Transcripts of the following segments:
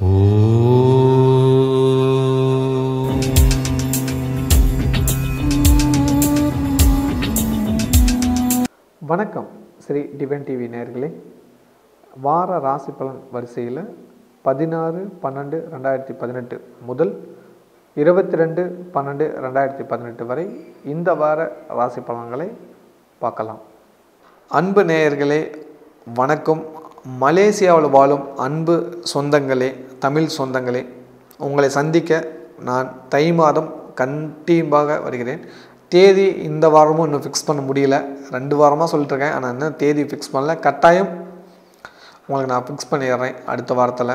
வணக்கம் ஸ்ரீ டிவன் டிவி நேர்களே வார ராசி பலன் வரிசையில் பதினாறு பன்னெண்டு ரெண்டாயிரத்தி பதினெட்டு முதல் இருபத்தி ரெண்டு பன்னெண்டு ரெண்டாயிரத்தி பதினெட்டு வரை இந்த வார ராசி பலன்களை பார்க்கலாம் அன்பு நேயர்களே வணக்கம் மலேசியாவில் வாழும் அன்பு சொந்தங்களே தமிழ் சொந்தங்களே உங்களை சந்திக்க நான் தை மாதம் கண்டிப்பாக வருகிறேன் தேதி இந்த வாரமும் இன்னும் ஃபிக்ஸ் பண்ண முடியல ரெண்டு வாரமாக சொல்லிட்டுருக்கேன் ஆனால் இன்னும் தேதி ஃபிக்ஸ் பண்ணல கட்டாயம் உங்களுக்கு நான் ஃபிக்ஸ் பண்ணிடுறேன் அடுத்த வாரத்தில்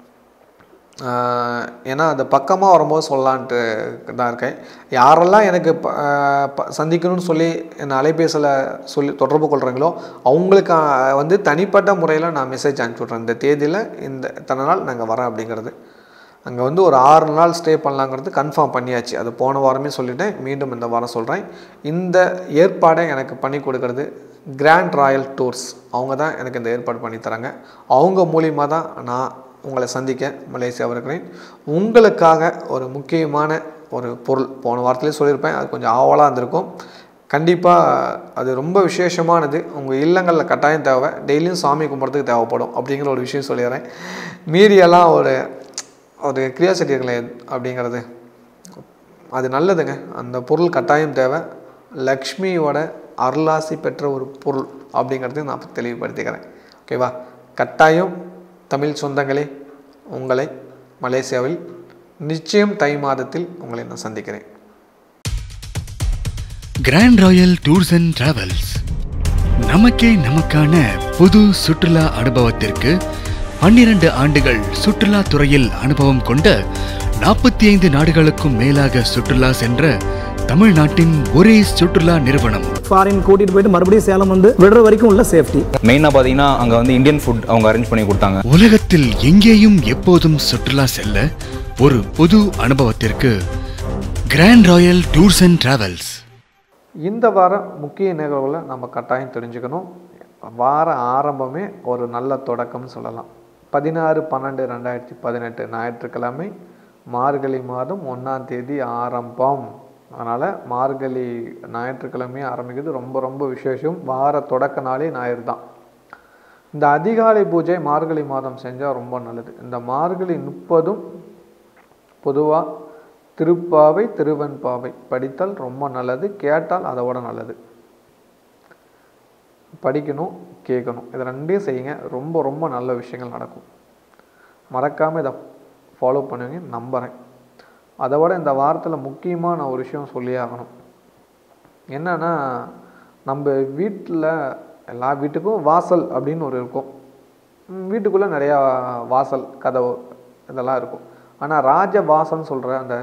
ஆஹ் ஏன்னா அது பக்கமாக வரும்போது சொல்லலான்ட்டு தான் இருக்கேன் யாரெல்லாம் எனக்கு ப- ஆஹ் ப- சந்திக்கணும்னு சொல்லி என்னை அலைபேசியில் சொல்லி தொடர்பு கொள்கிறீங்களோ அவங்களுக்கு ஆஹ் வந்து தனிப்பட்ட முறையில் நான் மெசேஜ் அனுப்பிச்சி விட்றேன் இந்த தேதியில் இந்த இத்தனை நாள் நாங்கள் வரேன் அப்படிங்கிறது அங்கே வந்து ஒரு ஆறு நாள் ஸ்டே பண்ணலாங்கிறது கன்ஃபார்ம் பண்ணியாச்சு அது போன வாரமே சொல்லிட்டேன் மீண்டும் இந்த வாரம் சொல்கிறேன் இந்த ஏற்பாடை எனக்கு பண்ணி கொடுக்கறது கிராண்ட் ராயல் டூர்ஸ் அவங்க தான் எனக்கு இந்த ஏற்பாடு பண்ணி தராங்க அவங்க மூலியமாக தான் நான் உங்களை சந்திக்க மலேசியா இருக்கிறேன் உங்களுக்காக ஒரு முக்கியமான ஒரு பொருள் போன வாரத்திலே சொல்லியிருப்பேன் அது கொஞ்சம் ஆவலாக இருந்திருக்கும் கண்டிப்பாக அது ரொம்ப விசேஷமானது உங்கள் இல்லங்களில் கட்டாயம் தேவை டெய்லியும் சாமி கும்பிட்றதுக்கு தேவைப்படும் அப்படிங்கிற ஒரு விஷயம் சொல்லிடுறேன் மீதியெல்லாம் ஒரு ஒரு கிரியாசிட்டி இருக்குல்ல அப்படிங்கிறது அது நல்லதுங்க அந்த பொருள் கட்டாயம் தேவை லக்ஷ்மியோட அருளாசி பெற்ற ஒரு பொருள் அப்படிங்கிறது நான் தெளிவுபடுத்திக்கிறேன் ஓகேவா கட்டாயம் தமிழ் சொந்தங்களே உங்களை மலேசியாவில் நிச்சயம் தை மாதத்தில் உங்களை நான் சந்திக்கிறேன் Grand Royal Tours and Travels நமக்கே நமக்கான புது சுற்றுலா அனுபவத்திற்கு பன்னிரண்டு ஆண்டுகள் சுற்றுலா துறையில் அனுபவம் கொண்ட நாற்பத்தி ஐந்து நாடுகளுக்கும் மேலாக சுற்றுலா சென்ற தமிழ்நாட்டின் ஒரே சுற்றுலா நிறுவனம் ஃபாரின் கூட்டிட்டு போயிட்டு மறுபடியும் சேலம் வந்து விடுற வரைக்கும் உள்ள சேஃப்டி மெயினாக பார்த்தீங்கன்னா அங்கே வந்து இந்தியன் ஃபுட் அவங்க அரேஞ்ச் பண்ணி கொடுத்தாங்க உலகத்தில் எங்கேயும் எப்போதும் சுற்றுலா செல்ல ஒரு புது அனுபவத்திற்கு Grand Royal Tours and Travels இந்த வாரம் முக்கிய நிகழ்வுகளை நம்ம கட்டாயம் தெரிஞ்சுக்கணும் வார ஆரம்பமே ஒரு நல்ல தொடக்கம்னு சொல்லலாம் பதினாறு பன்னெண்டு ரெண்டாயிரத்தி பதினெட்டு ஞாயிற்றுக்கிழமை மார்கழி மாதம் ஒன்றாம் தேதி ஆரம்பம் அதனால் மார்கழி ஞாயிற்றுக்கிழமை ஆரம்பிக்கிறது ரொம்ப ரொம்ப விசேஷம் வார தொடக்க நாளே ஞாயிறு தான் இந்த அதிகாலை பூஜை மார்கழி மாதம் செஞ்சால் ரொம்ப நல்லது இந்த மார்கழி முப்பதும் பொதுவாக திருப்பாவை திருவெண்பாவை படித்தால் ரொம்ப நல்லது கேட்டால் அதை விட நல்லது படிக்கணும் கேட்கணும் இது ரெண்டையும் செய்யுங்க ரொம்ப ரொம்ப நல்ல விஷயங்கள் நடக்கும் மறக்காமல் இதை ஃபாலோ பண்ணுவீங்க நம்புகிறேன் அதை விட இந்த வாரத்தில் முக்கியமாக நான் ஒரு விஷயம் சொல்லியே ஆகணும் என்னன்னா நம்ம வீட்டில் எல்லா வீட்டுக்கும் வாசல் அப்படின்னு ஒரு இருக்கும் ம், வீட்டுக்குள்ளே நிறையா வாசல் கதவு இதெல்லாம் இருக்கும் ஆனால் ராஜ வாசல்னு சொல்கிற அந்த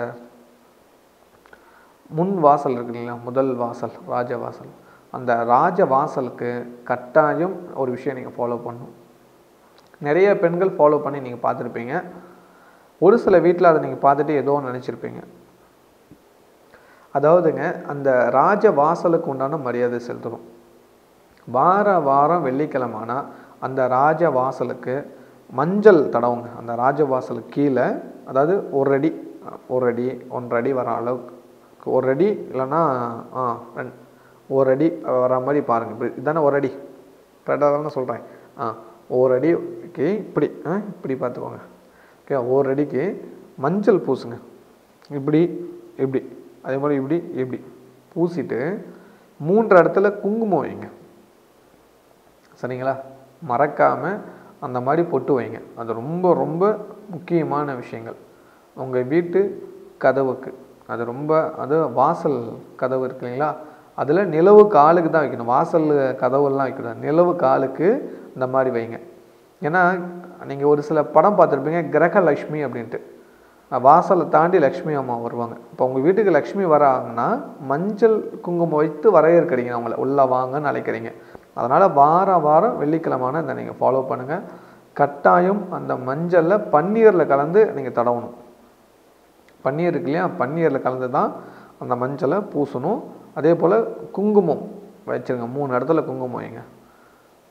முன் வாசல் இருக்கு இல்லைங்களா முதல் வாசல் ராஜ வாசல் அந்த ராஜ வாசலுக்கு கட்டாயம் ஒரு விஷயம் நீங்கள் ஃபாலோ பண்ணணும் நிறைய பெண்கள் ஃபாலோ பண்ணி நீங்கள் பார்த்துருப்பீங்க ஒரு சில வீட்டில் அதை நீங்கள் பார்த்துட்டு ஏதோ நினச்சிருப்பீங்க அதாவதுங்க அந்த ராஜ வாசலுக்கு உண்டான மரியாதை செலுத்தணும் வார வாரம் வெள்ளிக்கிழமைனா அந்த ராஜ வாசலுக்கு மஞ்சள் தடவுங்க அந்த ராஜ வாசலுக்கு கீழே அதாவது ஒரு அடி ஒரு அடி ஒன்றரை அடி வர அளவுக்கு ஒரு அடி இல்லைன்னா ஆ ரெண் ஒரு அடி வர மாதிரி பாருங்கள் இப்படி இதானே ஒரு அடி கரெக்டாக தானே சொல்கிறேன் ஆ ஒரு அடிக்கு இப்படி ஆ இப்படி பார்த்துக்கோங்க ஓகே ஒரு அடிக்கு மஞ்சள் பூசுங்க இப்படி இப்படி அதே மாதிரி இப்படி இப்படி பூசிட்டு மூன்று இடத்துல குங்குமம் வைங்க சரிங்களா மறக்காமல் அந்த மாதிரி பொட்டு வைங்க அது ரொம்ப ரொம்ப முக்கியமான விஷயங்கள் உங்கள் வீட்டு கதவுக்கு அது ரொம்ப அது வாசல் கதவு இருக்கு இல்லைங்களா அதில் நிலவு காலுக்கு தான் வைக்கணும் வாசல் கதவுலாம் வைக்கணும் நிலவு காலுக்கு இந்த மாதிரி வைங்க ஏன்னா நீங்கள் ஒரு சில படம் பார்த்துருப்பீங்க கிரகலக்ஷ்மி அப்படின்ட்டு வாசலை தாண்டி லக்ஷ்மி அம்மா வருவாங்க இப்போ உங்கள் வீட்டுக்கு லக்ஷ்மி வராங்கன்னா மஞ்சள் குங்குமம் வைத்து வரவேற்கிறீங்க அவங்கள உள்ளே வாங்கன்னு அழைக்கிறீங்க அதனால் வார வாரம் வெள்ளிக்கிழமான இந்த நீங்கள் ஃபாலோ பண்ணுங்கள் கட்டாயம் அந்த மஞ்சளில் பன்னீரில் கலந்து நீங்கள் தடவணும் பன்னீர் இருக்கு இல்லையா பன்னீரில் கலந்து தான் அந்த மஞ்சளை பூசணும் அதே போல் குங்குமம் வச்சுருங்க மூணு இடத்துல குங்குமம் வைங்க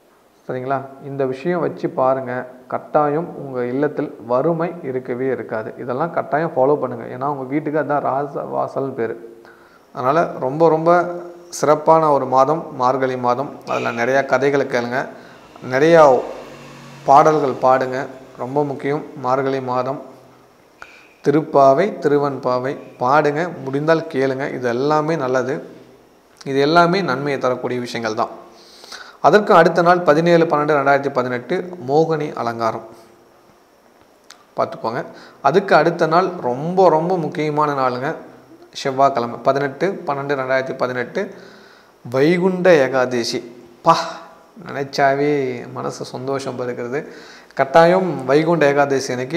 சரிங்களா இந்த விஷயம் வச்சு பாருங்கள் கட்டாயம் உங்கள் இல்லத்தில் வறுமை இருக்கவே இருக்காது இதெல்லாம் கட்டாயம் ஃபாலோ பண்ணுங்கள் ஏன்னா உங்கள் வீட்டுக்கு அதான் ராச வாசல் பேர் அதனால் ரொம்ப ரொம்ப சிறப்பான ஒரு மாதம் மார்கழி மாதம் அதில் நிறையா கதைகளை கேளுங்க நிறையா பாடல்கள் பாடுங்க ரொம்ப முக்கியம் மார்கழி மாதம் திருப்பாவை திருவன்பாவை பாடுங்க முடிந்தால் கேளுங்க இது எல்லாமே நல்லது இது எல்லாமே நன்மையை தரக்கூடிய விஷயங்கள் தான் அதற்கு அடுத்த நாள் பதினேழு பன்னெண்டு ரெண்டாயிரத்தி பதினெட்டு மோகினி அலங்காரம் பார்த்துக்கோங்க அதுக்கு அடுத்த நாள் ரொம்ப ரொம்ப முக்கியமான நாளுங்க செவ்வாய்க்கிழமை பதினெட்டு பன்னெண்டு ரெண்டாயிரத்தி பதினெட்டு வைகுண்ட ஏகாதேசி பா நினைச்சாவே மனசு சந்தோஷம் இருக்கிறது கட்டாயம் வைகுண்ட ஏகாதேசி அன்னைக்கு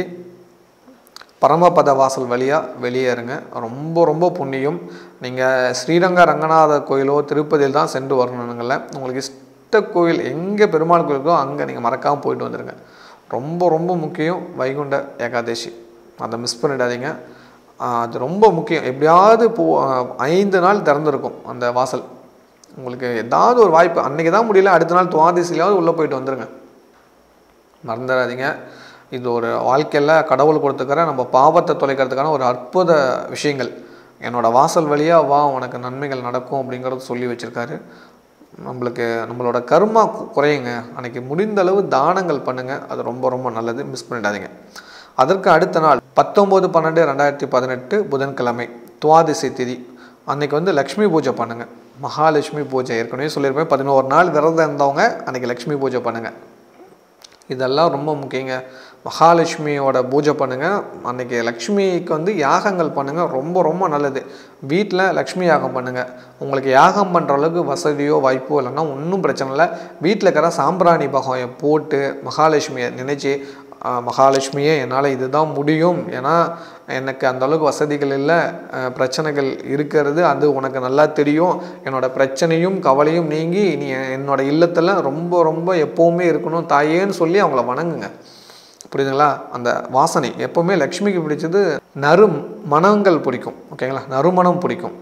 பரமபத வாசல் வழியாக வெளியேறுங்க ரொம்ப ரொம்ப புண்ணியம் நீங்கள் ஸ்ரீரங்க ரங்கநாத கோயிலோ திருப்பதியில் தான் சென்று வரணுங்கள உங்களுக்கு இஷ்ட கோயில் எங்கே பெருமாள் கோயிலுக்கோ அங்கே நீங்கள் மறக்காமல் போயிட்டு வந்துடுங்க ரொம்ப ரொம்ப முக்கியம் வைகுண்ட ஏகாதேசி அதை மிஸ் பண்ணிடாதீங்க ஆஹ் அது ரொம்ப முக்கியம் எப்படியாவது போ ஆஹ் ஐந்து நாள் திறந்துருக்கும் அந்த வாசல் உங்களுக்கு ஏதாவது ஒரு வாய்ப்பு அன்றைக்கி தான் முடியல அடுத்த நாள் துவாதிசிலையாவது உள்ளே போயிட்டு வந்துடுங்க மறந்துடாதீங்க இது ஒரு வாழ்க்கையில் கடவுள் கொடுத்துக்கிற நம்ம பாவத்தை தொலைக்கிறதுக்கான ஒரு அற்புத விஷயங்கள் என்னோட வாசல் வழியாக வா உனக்கு நன்மைகள் நடக்கும் அப்படிங்கிறது சொல்லி வச்சுருக்காரு நம்மளுக்கு நம்மளோட கர்மா கு- குறையுங்க அன்னைக்கு முடிந்த அளவு தானங்கள் பண்ணுங்கள் அது ரொம்ப ரொம்ப நல்லது மிஸ் பண்ணிடாதீங்க அதற்கு அடுத்த நாள் பத்தொம்போது பன்னெண்டு ரெண்டாயிரத்தி பதினெட்டு புதன்கிழமை துவாதிசி திதி அன்னைக்கு வந்து லக்ஷ்மி பூஜை பண்ணுங்கள் மகாலட்சுமி பூஜை ஏற்கனவே சொல்லியிருப்பேன் பதினோரு நாள் விரதம் இருந்தவங்க அன்னைக்கு லக்ஷ்மி பூஜை பண்ணுங்கள் இதெல்லாம் ரொம்ப முக்கியங்க மகாலட்சுமியோட பூஜை பண்ணுங்கள் அன்றைக்கி லக்ஷ்மிக்கு வந்து யாகங்கள் பண்ணுங்கள் ரொம்ப ரொம்ப நல்லது வீட்டில் லக்ஷ்மி யாகம் பண்ணுங்கள் உங்களுக்கு யாகம் பண்ணுற அளவுக்கு வசதியோ வாய்ப்போ இல்லைன்னா ஒன்றும் பிரச்சனை இல்லை வீட்டில் இருக்கிற சாம்பிராணி பகம் போட்டு மகாலட்சுமியை நினச்சி மகாலட்சுமியே என்னால் இதுதான் முடியும் ஏன்னா எனக்கு அந்த அளவுக்கு வசதிகள் இல்லை அஹ், பிரச்சனைகள் இருக்கிறது அது உனக்கு நல்லா தெரியும் என்னோட பிரச்சனையும் கவலையும் நீங்கி நீ என்னோட இல்லத்தில் ரொம்ப ரொம்ப எப்போவுமே இருக்கணும் தாயேன்னு சொல்லி அவங்கள வணங்குங்க புரியுதுங்களா அந்த வாசனை எப்போவுமே லக்ஷ்மிக்கு பிடிச்சது நறு மணங்கள் பிடிக்கும் ஓகேங்களா நறுமணம் பிடிக்கும்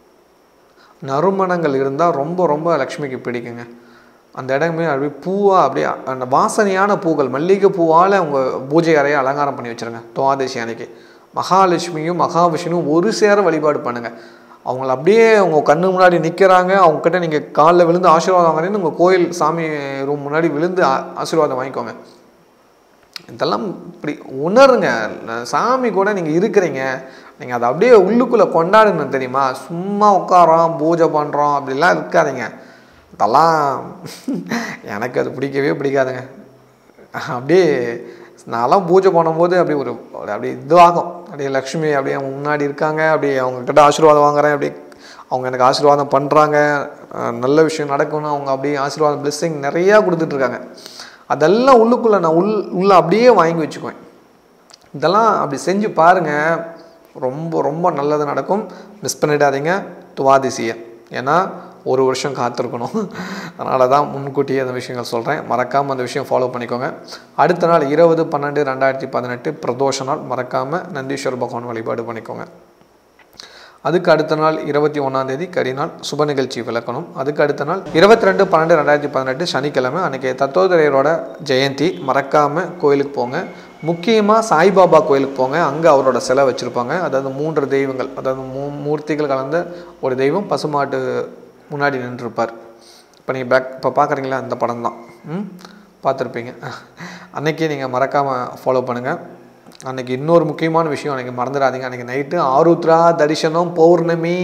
நறுமணங்கள் இருந்தால் ரொம்ப ரொம்ப லக்ஷ்மிக்கு பிடிக்குங்க அந்த இடமே அப்படியே பூவாக அப்படியே அந்த வாசனையான பூக்கள் மல்லிகை பூவால் அவங்க பூஜை அறையை அலங்காரம் பண்ணி வச்சுருங்க துவாதசி அன்னைக்கு மகாலட்சுமியும் மகாவிஷ்ணுவும் ஒரு சேர வழிபாடு பண்ணுங்கள் அவங்கள அப்படியே அவங்க கண்ணு முன்னாடி நிற்கிறாங்க அவங்கக்கிட்ட நீங்கள் காலில் விழுந்து ஆசீர்வாதம் வாங்குறீங்கன்னு உங்கள் கோயில் சாமி ரூம் முன்னாடி விழுந்து ஆ- ஆசீர்வாதம் வாங்கிக்கோங்க இதெல்லாம் இப்படி உணருங்க ந- சாமி கூட நீங்கள் இருக்கிறீங்க நீங்கள் அதை அப்படியே உள்ளுக்குள்ளே கொண்டாடணும் தெரியுமா சும்மா உட்காரோம் பூஜை பண்ணுறோம் அப்படிலாம் இருக்காதீங்க இதெல்லாம் எனக்கு அது பிடிக்கவே பிடிக்காதுங்க அப்படியே நான்லாம் பூஜை பண்ணும்போது அப்படியே ஒரு ஒரு அப்படியே இதுவாகும் அப்படியே லக்ஷ்மி அப்படியே அவங்க முன்னாடி இருக்காங்க அப்படியே அவங்க கிட்ட ஆசீர்வாதம் வாங்குறேன் அப்படியே அவங்க எனக்கு ஆசீர்வாதம் பண்ணுறாங்க நல்ல விஷயம் நடக்கணும் அவங்க அப்படியே ஆசீர்வாதம் blessing நிறையா கொடுத்துட்ருக்காங்க அதெல்லாம் உள்ளுக்குள்ளே நான் உள் உள்ளே அப்படியே வாங்கி வச்சுக்குவேன் இதெல்லாம் அப்படி செஞ்சு பாருங்கள் ரொம்ப ரொம்ப நல்லது நடக்கும் மிஸ் பண்ணிடாதீங்க துவாதிசியை ஏன்னா ஒரு வருஷம் காத்திருக்கணும் அதனால தான் முன்கூட்டியே அந்த விஷயங்கள் சொல்கிறேன் மறக்காமல் அந்த விஷயம் ஃபாலோ பண்ணிக்கோங்க அடுத்த நாள் இருபது பன்னெண்டு ரெண்டாயிரத்தி பதினெட்டு பிரதோஷ நாள் மறக்காமல் நந்தீஸ்வர பகவான் வழிபாடு பண்ணிக்கோங்க அதுக்கு அடுத்த நாள் இருபத்தி ஒன்றாந்தேதி கரிநாள் சுப நிகழ்ச்சி விளக்கணும் அதுக்கு அடுத்த நாள் இருபத்தி ரெண்டு பன்னெண்டு ரெண்டாயிரத்தி பதினெட்டு சனிக்கிழமை அன்றைக்கி தத்தோதரையரோட ஜெயந்தி மறக்காமல் கோயிலுக்கு போங்க முக்கியமாக சாய்பாபா கோயிலுக்கு போங்க அங்கே அவரோட சிலை வச்சுருப்பாங்க அதாவது மூன்று தெய்வங்கள் அதாவது மூ மூர்த்திகள் கலந்த ஒரு தெய்வம் பசுமாட்டு முன்னாடி நின்றுருப்பார் இப்போ நீங்கள் பேக் இப்போ பார்க்குறீங்களா அந்த படம் தான் ம் பார்த்துருப்பீங்க அன்னைக்கு நீங்கள் மறக்காமல் ஃபாலோ பண்ணுங்கள் அன்னைக்கு இன்னொரு முக்கியமான விஷயம் அன்றைக்கி மறந்துடாதீங்க அன்றைக்கி நைட்டு ஆருத்ரா தரிசனம் பௌர்ணமி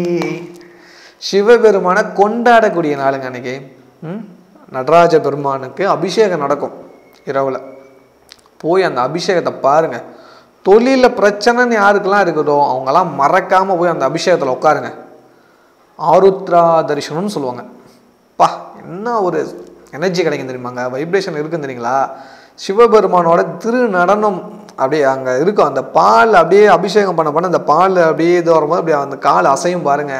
சிவபெருமானை கொண்டாடக்கூடிய நாளுங்க அன்றைக்கி ம் நடராஜ பெருமானுக்கு அபிஷேகம் நடக்கும் இரவில் போய் அந்த அபிஷேகத்தை பாருங்கள் தொழிலில் பிரச்சனைன்னு யாருக்கெல்லாம் இருக்குதோ அவங்கெல்லாம் மறக்காமல் போய் அந்த அபிஷேகத்தில் உட்காருங்க ஆருத்ரா தரிசனம்னு சொல்லுவாங்க பா என்ன ஒரு எனர்ஜி கிடைக்கும் தெரியுமாங்க வைப்ரேஷன் இருக்குன்னு தெரியுங்களா சிவபெருமானோட திரு நடனம் அப்படியே அங்கே இருக்கும் அந்த பால் அப்படியே அபிஷேகம் பண்ண பண்ண அந்த பால் அப்படியே இது வரும்போது அப்படியே அந்த கால் அசையும் பாருங்க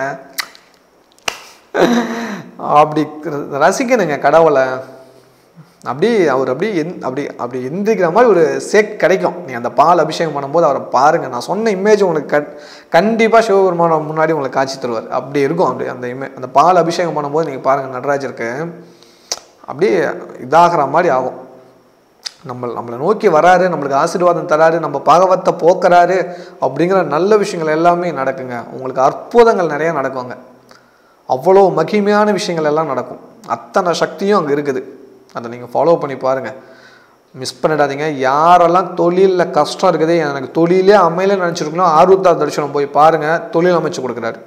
அப்படி ரசிக்கணுங்க கடவுளை அப்படியே அவர் அப்படியே எந் அப்படி அப்படி எந்திரிக்கிற மாதிரி ஒரு சேக் கிடைக்கும் நீ அந்த பால் அபிஷேகம் பண்ணும்போது அவரை பாருங்கள் நான் சொன்ன இமேஜ் உங்களுக்கு கட் கண்டிப்பாக சிவபெருமான முன்னாடி உங்களுக்கு காட்சி தருவார் அப்படி இருக்கும் அப்படி அந்த இமே அந்த பால் அபிஷேகம் பண்ணும்போது நீங்கள் பாருங்கள் நடராஜருக்கு அப்படியே இதாகிற மாதிரி ஆகும் நம்ம நம்மளை நோக்கி வராரு நம்மளுக்கு ஆசீர்வாதம் தராரு நம்ம பாகவத்தை போக்குறாரு அப்படிங்கிற நல்ல விஷயங்கள் எல்லாமே நடக்குங்க உங்களுக்கு அற்புதங்கள் நிறைய நடக்குங்க அவ்வளோ மகிமையான விஷயங்கள் எல்லாம் நடக்கும் அத்தனை சக்தியும் அங்கே இருக்குது அதை நீங்கள் ஃபாலோ பண்ணி பாருங்கள் மிஸ் பண்ணிடாதீங்க யாரெல்லாம் தொழிலில் கஷ்டம் இருக்குது எனக்கு தொழிலே அமையல நினச்சிருக்கணும் ஆர்வத்தா தரிசனம் போய் பாருங்கள் தொழில் அமைச்சு கொடுக்குறாரு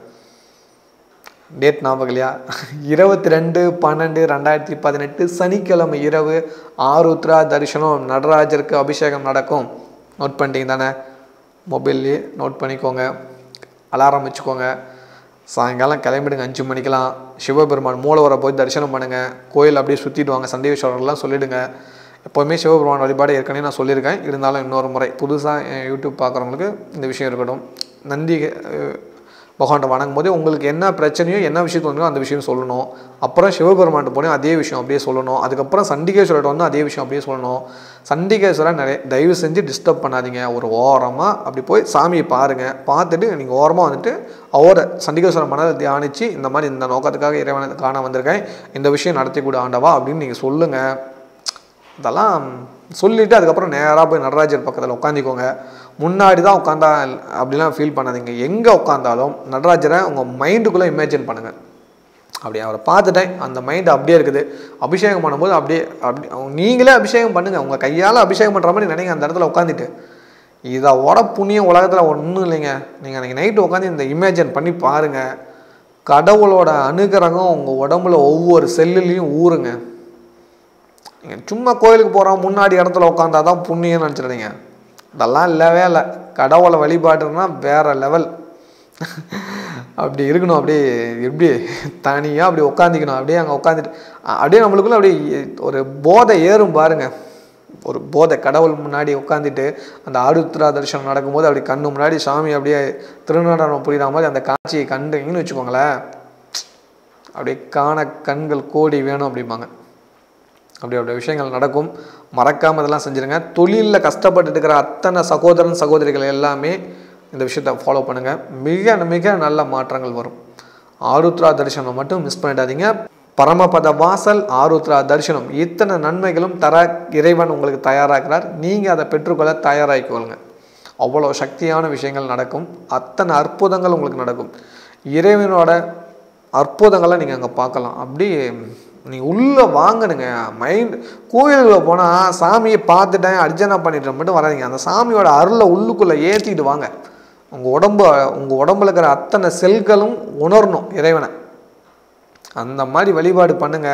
டேட் ஞாபகம் இல்லையா இருபத்தி ரெண்டு பன்னெண்டு ரெண்டாயிரத்தி பதினெட்டு சனிக்கிழமை இரவு ஆருத்ரா தரிசனம் நடராஜருக்கு அபிஷேகம் நடக்கும் நோட் பண்ணிட்டீங்க தானே மொபைல்லையே நோட் பண்ணிக்கோங்க அலாரம் வச்சுக்கோங்க சாயங்காலம் கிளம்பிடுங்க அஞ்சு மணிக்கெல்லாம் சிவபெருமான் மூலவரை போய் தரிசனம் பண்ணுங்கள் கோயில் அப்படியே சுற்றிட்டு வாங்க சண்டீஸ்வரர்லாம் சொல்லிவிடுங்க எப்போவுமே சிவபெருமான் வழிபாடு ஏற்கனவே நான் சொல்லியிருக்கேன் இருந்தாலும் இன்னொரு முறை புதுசாக யூடியூப் பார்க்குறவங்களுக்கு இந்த விஷயம் இருக்கட்டும் நந்தி அஹ், பகவான்கிட்ட வணங்கும் போது உங்களுக்கு என்ன பிரச்சனையோ என்ன விஷயத்து வந்தோ அந்த விஷயம் சொல்லணும் அப்புறம் சிவபெருமான்ட்டு போனோம் அதே விஷயம் அப்படியே சொல்லணும் அதுக்கப்புறம் சண்டிகேஸ்வரர்கிட்ட வந்து அதே விஷயம் அப்படியே சொல்லணும் சண்டிகேஸ்வரர் நிறைய தயவு செஞ்சு டிஸ்டர்ப் பண்ணாதீங்க ஒரு ஓரமாக அப்படி போய் சாமியை பாருங்கள் பார்த்துட்டு நீங்கள் ஓரமாக வந்துட்டு அவரை சண்டிகேஸ்வரர் மனதை தியானித்து இந்த மாதிரி இந்த நோக்கத்துக்காக இறைவனை காண வந்திருக்கேன் இந்த விஷயம் நடத்தி கொடு ஆண்டவா அப்படின்னு நீங்கள் சொல்லுங்கள் இதெல்லாம் சொல்லிவிட்டு அதுக்கப்புறம் நேராக போய் நடராஜர் பக்கத்தில் உட்காந்துக்கோங்க முன்னாடி தான் உட்காந்தா அப்படிலாம் ஃபீல் பண்ணாதீங்க எங்கே உட்காந்தாலும் நடராஜரை உங்கள் மைண்டுக்குள்ளே இமேஜின் பண்ணுங்கள் அப்படி அவரை பார்த்துட்டேன் அந்த மைண்டு அப்படியே இருக்குது அபிஷேகம் பண்ணும்போது அப்படியே அப்படி நீங்களே அபிஷேகம் பண்ணுங்கள் உங்கள் கையால் அபிஷேகம் பண்ணுற மாதிரி நினைங்க அந்த இடத்துல உட்காந்துட்டு இதோட புண்ணியம் உலகத்தில் ஒன்றும் இல்லைங்க நீங்கள் அன்றைக்கி நைட்டு உட்காந்து இந்த இமேஜின் பண்ணி பாருங்கள் கடவுளோட அனுகிரகம் உங்கள் உடம்புல ஒவ்வொரு செல்லுலேயும் ஊறுங்க நீங்கள் சும்மா கோயிலுக்கு போகிறோம் முன்னாடி இடத்துல உட்காந்தா தான் புண்ணியம்னு நினச்சிடுறீங்க இதெல்லாம் இல்லவே இல்லை கடவுளை வழிபாடுனா வேற லெவல் அப்படி இருக்கணும் அப்படியே எப்படி தனியாக அப்படி உட்காந்திக்கணும் அப்படியே அங்கே உட்காந்துட்டு அப்படியே நம்மளுக்குள்ள அப்படியே ஒரு போதை ஏறும் பாருங்க ஒரு போதை கடவுள் முன்னாடி உட்காந்துட்டு அந்த ஆருத்ரா தரிசனம் நடக்கும்போது அப்படி கண்ணு முன்னாடி சாமி அப்படியே திருநடனம் புரியுற மாதிரி அந்த காட்சியை கண்டுங்கன்னு வச்சுக்கோங்களேன் அப்படியே காண கண்கள் கோடி வேணும் அப்படிம்பாங்க அப்படி அப்படி விஷயங்கள் நடக்கும் மறக்காமல் இதெல்லாம் செஞ்சுருங்க தொழிலில் கஷ்டப்பட்டு இருக்கிற அத்தனை சகோதரன் சகோதரிகள் எல்லாமே இந்த விஷயத்தை ஃபாலோ பண்ணுங்கள் மிக மிக நல்ல மாற்றங்கள் வரும் ஆருத்ரா தரிசனம் மட்டும் மிஸ் பண்ணிடாதீங்க பரமபத வாசல் ஆருத்ரா தரிசனம் இத்தனை நன்மைகளும் தர இறைவன் உங்களுக்கு தயாராகிறார் நீங்கள் அதை பெற்றுக்கொள்ள தயாராகிக்கொள்ளுங்க அவ்வளோ சக்தியான விஷயங்கள் நடக்கும் அத்தனை அற்புதங்கள் உங்களுக்கு நடக்கும் இறைவனோட அற்புதங்களை நீங்கள் அங்கே பார்க்கலாம் அப்படி நீங்கள் உள்ளே வாங்கணுங்க மைண்ட் கோயிலுக்குள்ள போனால் சாமியை பார்த்துட்டேன் அர்ச்சனை பண்ணிட்டேன் மட்டும் வராதீங்க அந்த சாமியோட அருளை உள்ளுக்குள்ளே ஏற்றிட்டு வாங்க உங்கள் உடம்பு உங்கள் உடம்புல இருக்கிற அத்தனை செல்களும் உணரணும் இறைவனை அந்த மாதிரி வழிபாடு பண்ணுங்க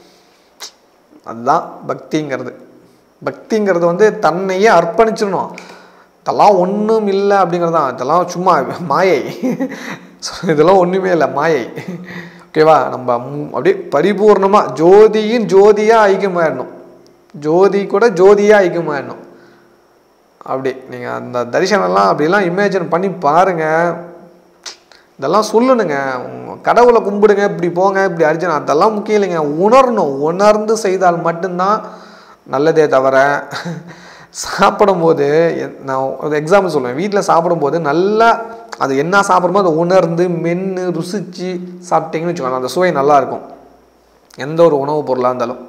அதுதான் பக்திங்கிறது பக்திங்கிறது வந்து தன்னையே அர்ப்பணிச்சிடணும் இதெல்லாம் ஒன்றும் இல்லை அப்படிங்கிறது தான் இதெல்லாம் சும்மா மாயை So, இதெல்லாம் ஒன்றுமே இல்லை மாயை ஓகேவா நம்ம மு- அப்படியே பரிபூர்ணமாக ஜோதியின் ஜோதியாக ஐக்கியமாயிடணும் ஜோதி கூட ஜோதியாக ஐக்கியமாயிடணும் அப்படி நீங்கள் அந்த தரிசனம்லாம் அப்படிலாம் இமேஜின் பண்ணி பாருங்கள் இதெல்லாம் சொல்லணுங்க உங்க கடவுளை கும்பிடுங்க இப்படி போங்க இப்படி அர்ஜுன் அதெல்லாம் முக்கியம் இல்லைங்க உணரணும் உணர்ந்து செய்தால் மட்டும்தான் நல்லதே தவிர சாப்பிடும்போது எ- நான் ஒரு எக்ஸாம்பிள் சொல்லுவேன் வீட்டில் சாப்பிடும்போது நல்லா அது என்ன சாப்பிடுமோ அதை உணர்ந்து மென்று ருசித்து சாப்பிட்டீங்கன்னு வச்சுக்கோங்க அந்த சுவை நல்லா இருக்கும் எந்த ஒரு உணவுப் பொருளாக இருந்தாலும்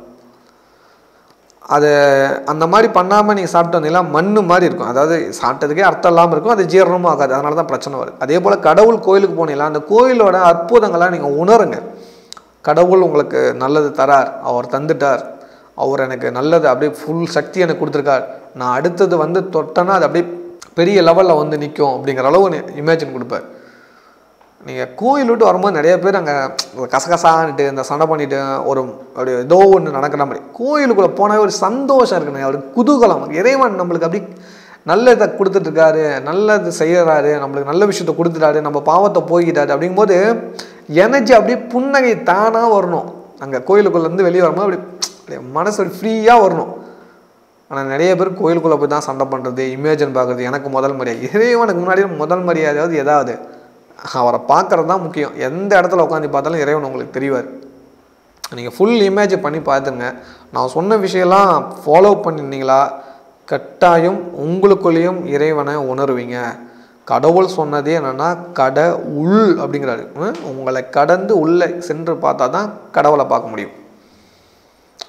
அது அந்த மாதிரி பண்ணாமல் நீங்கள் சாப்பிட்டு வந்தீங்கன்னா மண் மாதிரி இருக்கும் அதாவது சாப்பிட்டதுக்கே அர்த்தம் இல்லாமல் இருக்கும் அது ஜீரணமும் ஆகாது அதனால தான் பிரச்சனை வருது அதே போல் கடவுள் கோயிலுக்கு போனீங்களா அந்த கோயிலோட அற்புதங்களாக நீங்கள் உணருங்க கடவுள் உங்களுக்கு நல்லது தரார் அவர் தந்துட்டார் அவர் எனக்கு நல்லது அப்படியே ஃபுல் சக்தி எனக்கு கொடுத்துருக்கார் நான் அடுத்தது வந்து தொட்டேன்னா அது அப்படியே பெரிய லெவலில் வந்து நிற்கும் அப்படிங்கிற அளவு இமேஜின் கொடுப்பார் நீங்கள் கோயில் விட்டு வரும்போது நிறைய பேர் அங்கே கசகசான்ட்டு இந்த சண்டை பண்ணிட்டு ஒரு அப்படி ஏதோ ஒன்று நடக்கிற மாதிரி கோயிலுக்குள்ளே போனால் ஒரு சந்தோஷம் இருக்குங்க ஒரு குதூகலம் இறைவன் நம்மளுக்கு அப்படி நல்லதை கொடுத்துட்ருக்காரு நல்லது செய்கிறாரு நம்மளுக்கு நல்ல விஷயத்த கொடுத்துட்டாரு நம்ம பாவத்தை போய்கிட்டாரு அப்படிங்கும்போது எனர்ஜி அப்படியே புன்னகை தானாக வரணும் அங்கே கோயிலுக்குள்ளேருந்து வெளியே வரும்போது அப்படி அப்படியே மனசு ஃப்ரீயாக வரணும் ஆனால் நிறைய பேர் கோயிலுக்குள்ளே போய் தான் சண்டை பண்ணுறது இமேஜின் பார்க்குறது எனக்கு முதல் மரியாதை இறைவனுக்கு முன்னாடி முதல் மரியாதையாவது எதாவது அவரை பார்க்கறது தான் முக்கியம் எந்த இடத்துல உட்காந்து பார்த்தாலும் இறைவன் உங்களுக்கு தெரிவார் நீங்கள் ஃபுல் இமேஜ் பண்ணி பார்த்துங்க நான் சொன்ன விஷயம்லாம் ஃபாலோ பண்ணிருந்தீங்களா கட்டாயம் உங்களுக்குள்ளேயும் இறைவனை உணருவீங்க கடவுள் சொன்னதே என்னென்னா கட உள் அப்படிங்கிறாரு ஹம்? உங்களை கடந்து உள்ளே சென்று பார்த்தா தான் கடவுளை பார்க்க முடியும்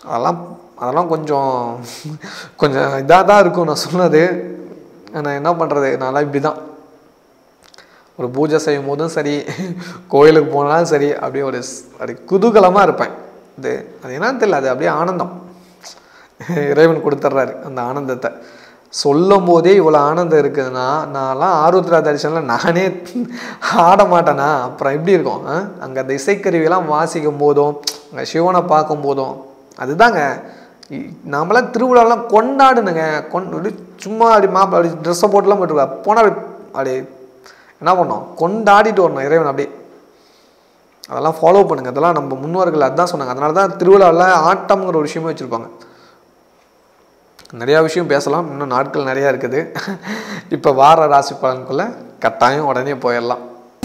அதெல்லாம் அதெல்லாம் கொஞ்சம் கொஞ்சம் இதாக தான் இருக்கும் நான் சொன்னது நான் என்ன பண்ணுறது நான்லாம் இப்படி தான் ஒரு பூஜை செய்யும் போதும் சரி கோயிலுக்கு போனாலும் சரி அப்படியே ஒரு ஸ்- அப்படி குதூகலமாக இருப்பேன் இது அது என்னன்னு தெரியல அது அப்படியே ஆனந்தம் இறைவன் கொடுத்துட்றாரு அந்த ஆனந்தத்தை சொல்லும் போதே இவ்வளோ ஆனந்தம் இருக்குதுன்னா நான்லாம் ஆருத்ரா தரிசனில் நானே ஆட மாட்டேனா அப்புறம் எப்படி இருக்கும் அங்கே அந்த இசைக்கருவியெல்லாம் வாசிக்கும் போதும் அங்கே சிவனை பார்க்கும் போதும் அதுதாங்க இ- நாமெல்லாம் திருவிழாலாம் கொண்டாடுனுங்க கொண்டு அப்படி சும்மா அப்படி மாப்பிள்ள அப்படி ட்ரெஸ்ஸை போட்டுலாம் போட்டுருவா போனால் அப்படி அப்படி என்ன பண்ணோம் கொண்டாடிட்டு வரணும் இறைவன் அப்படியே அதெல்லாம் ஃபாலோ பண்ணுங்க அதெல்லாம் நம்ம முன்னோர்கள் அதான் சொன்னாங்க அதனால தான் திருவிழாவில் ஆட்டம்ங்கிற ஒரு விஷயமே வச்சுருப்பாங்க நிறையா விஷயம் பேசலாம் இன்னும் நாட்கள் நிறையா இருக்குது இப்போ வார ராசி பலனுக்குள்ளே கட்டாயம் உடனே போயிடலாம்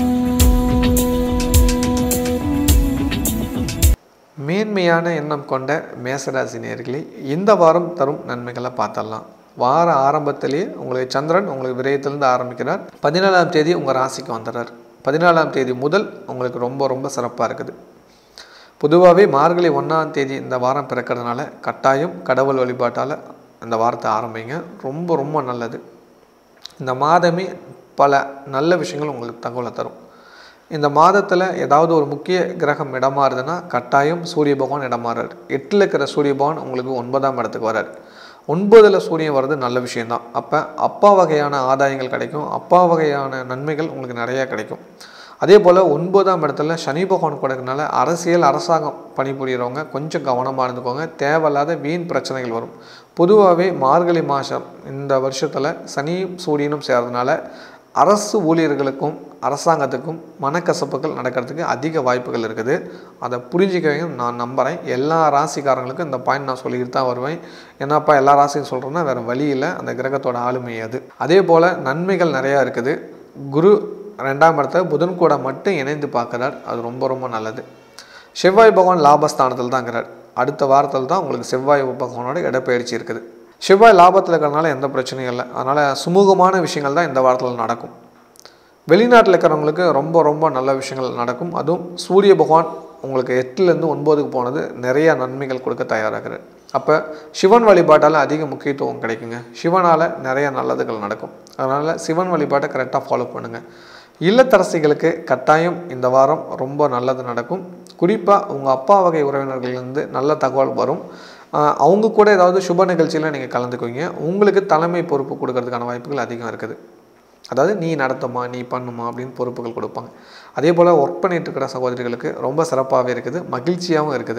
மேன்மையான எண்ணம் கொண்ட மேசராசி நேர்களே இந்த வாரம் தரும் நன்மைகளை பார்த்தரலாம் வார ஆரம்பத்திலேயே உங்களுக்கு சந்திரன் உங்களுக்கு விரயத்திலிருந்து ஆரம்பிக்கிறார் பதினாலாம் தேதி உங்கள் ராசிக்கு வந்துடுறார் பதினாலாம் தேதி முதல் உங்களுக்கு ரொம்ப ரொம்ப சிறப்பாக இருக்குது பொதுவாகவே மார்கழி ஒன்றாம் தேதி இந்த வாரம் பிறக்கிறதுனால கட்டாயம் கடவுள் வழிபாட்டால் இந்த வாரத்தை ஆரம்பிங்க ரொம்ப ரொம்ப நல்லது இந்த மாதமே பல நல்ல விஷயங்கள் உங்களுக்கு தகவலை தரும் இந்த மாதத்தில் ஏதாவது ஒரு முக்கிய கிரகம் இடமாறுதுன்னா கட்டாயம் சூரிய பகவான் இடமாறாரு எட்டில் இருக்கிற சூரிய பகவான் உங்களுக்கு ஒன்பதாம் இடத்துக்கு வராரு ஒன்பதில் சூரியன் வர்றது நல்ல விஷயம்தான் அப்போ அப்பா வகையான ஆதாயங்கள் கிடைக்கும் அப்பா வகையான நன்மைகள் உங்களுக்கு நிறையா கிடைக்கும் அதே போல் ஒன்பதாம் இடத்துல சனி பகவான் கொடுக்கறனால அரசியல் அரசாங்கம் பணிபுரியறவங்க கொஞ்சம் கவனமாக இருந்துக்கோங்க தேவையில்லாத வீண் பிரச்சனைகள் வரும் பொதுவாகவே மார்கழி மாதம் இந்த வருஷத்தில் சனி சூரியனும் சேர்றதுனால அரசு ஊழியர்களுக்கும் அரசாங்கத்துக்கும் மனக்கசப்புகள் நடக்கிறதுக்கு அதிக வாய்ப்புகள் இருக்குது அதை புரிஞ்சிக்கவங்க நான் நம்புகிறேன் எல்லா ராசிக்காரங்களுக்கும் இந்த பாயிண்ட் நான் சொல்லிக்கிட்டு தான் வருவேன் என்னப்பா எல்லா ராசியும் சொல்கிறேன்னா வேறு வழி இல்லை அந்த கிரகத்தோட ஆளுமை அது அதே போல் நன்மைகள் நிறையா இருக்குது குரு ரெண்டாம் இடத்துல புதன் கூட மட்டும் இணைந்து பார்க்குறார் அது ரொம்ப ரொம்ப நல்லது செவ்வாய் பகவான் லாபஸ்தானத்தில் தான் இருக்கிறார் அடுத்த வாரத்தில் தான் உங்களுக்கு செவ்வாய் பகவானோட இடப்பெயர்ச்சி இருக்குது செவ்வாய் லாபத்தில் இருக்கிறனால எந்த பிரச்சனையும் இல்லை அதனால் சுமூகமான விஷயங்கள் தான் இந்த வாரத்தில் நடக்கும் வெளிநாட்டில் இருக்கிறவங்களுக்கு ரொம்ப ரொம்ப நல்ல விஷயங்கள் நடக்கும் அதுவும் சூரிய பகவான் உங்களுக்கு எட்டுலேருந்து ஒன்பதுக்கு போனது நிறைய நன்மைகள் கொடுக்க தயாராகிறார் அப்போ சிவன் வழிபாட்டால் அதிக முக்கியத்துவம் கிடைக்குங்க சிவனால் நிறைய நல்லதுகள் நடக்கும் அதனால் சிவன் வழிபாட்டை கரெக்டாக ஃபாலோ பண்ணுங்கள் இல்லத்தரசிகளுக்கு கட்டாயம் இந்த வாரம் ரொம்ப நல்லது நடக்கும் குறிப்பாக உங்கள் அப்பா வகை உறவினர்கள்லேருந்து நல்ல தகவல் வரும் ஆஹ் அவங்க கூட ஏதாவது சுப நிகழ்ச்சியில் நீங்கள் கலந்துக்குவீங்க உங்களுக்கு தலைமை பொறுப்பு கொடுக்கறதுக்கான வாய்ப்புகள் அதிகம் இருக்குது அதாவது நீ நடத்துமா நீ பண்ணுமா அப்படின்னு பொறுப்புகள் கொடுப்பாங்க அதே போல் ஒர்க் பண்ணிட்டு இருக்கிற சகோதரிகளுக்கு ரொம்ப சிறப்பாகவே இருக்குது மகிழ்ச்சியாகவும் இருக்குது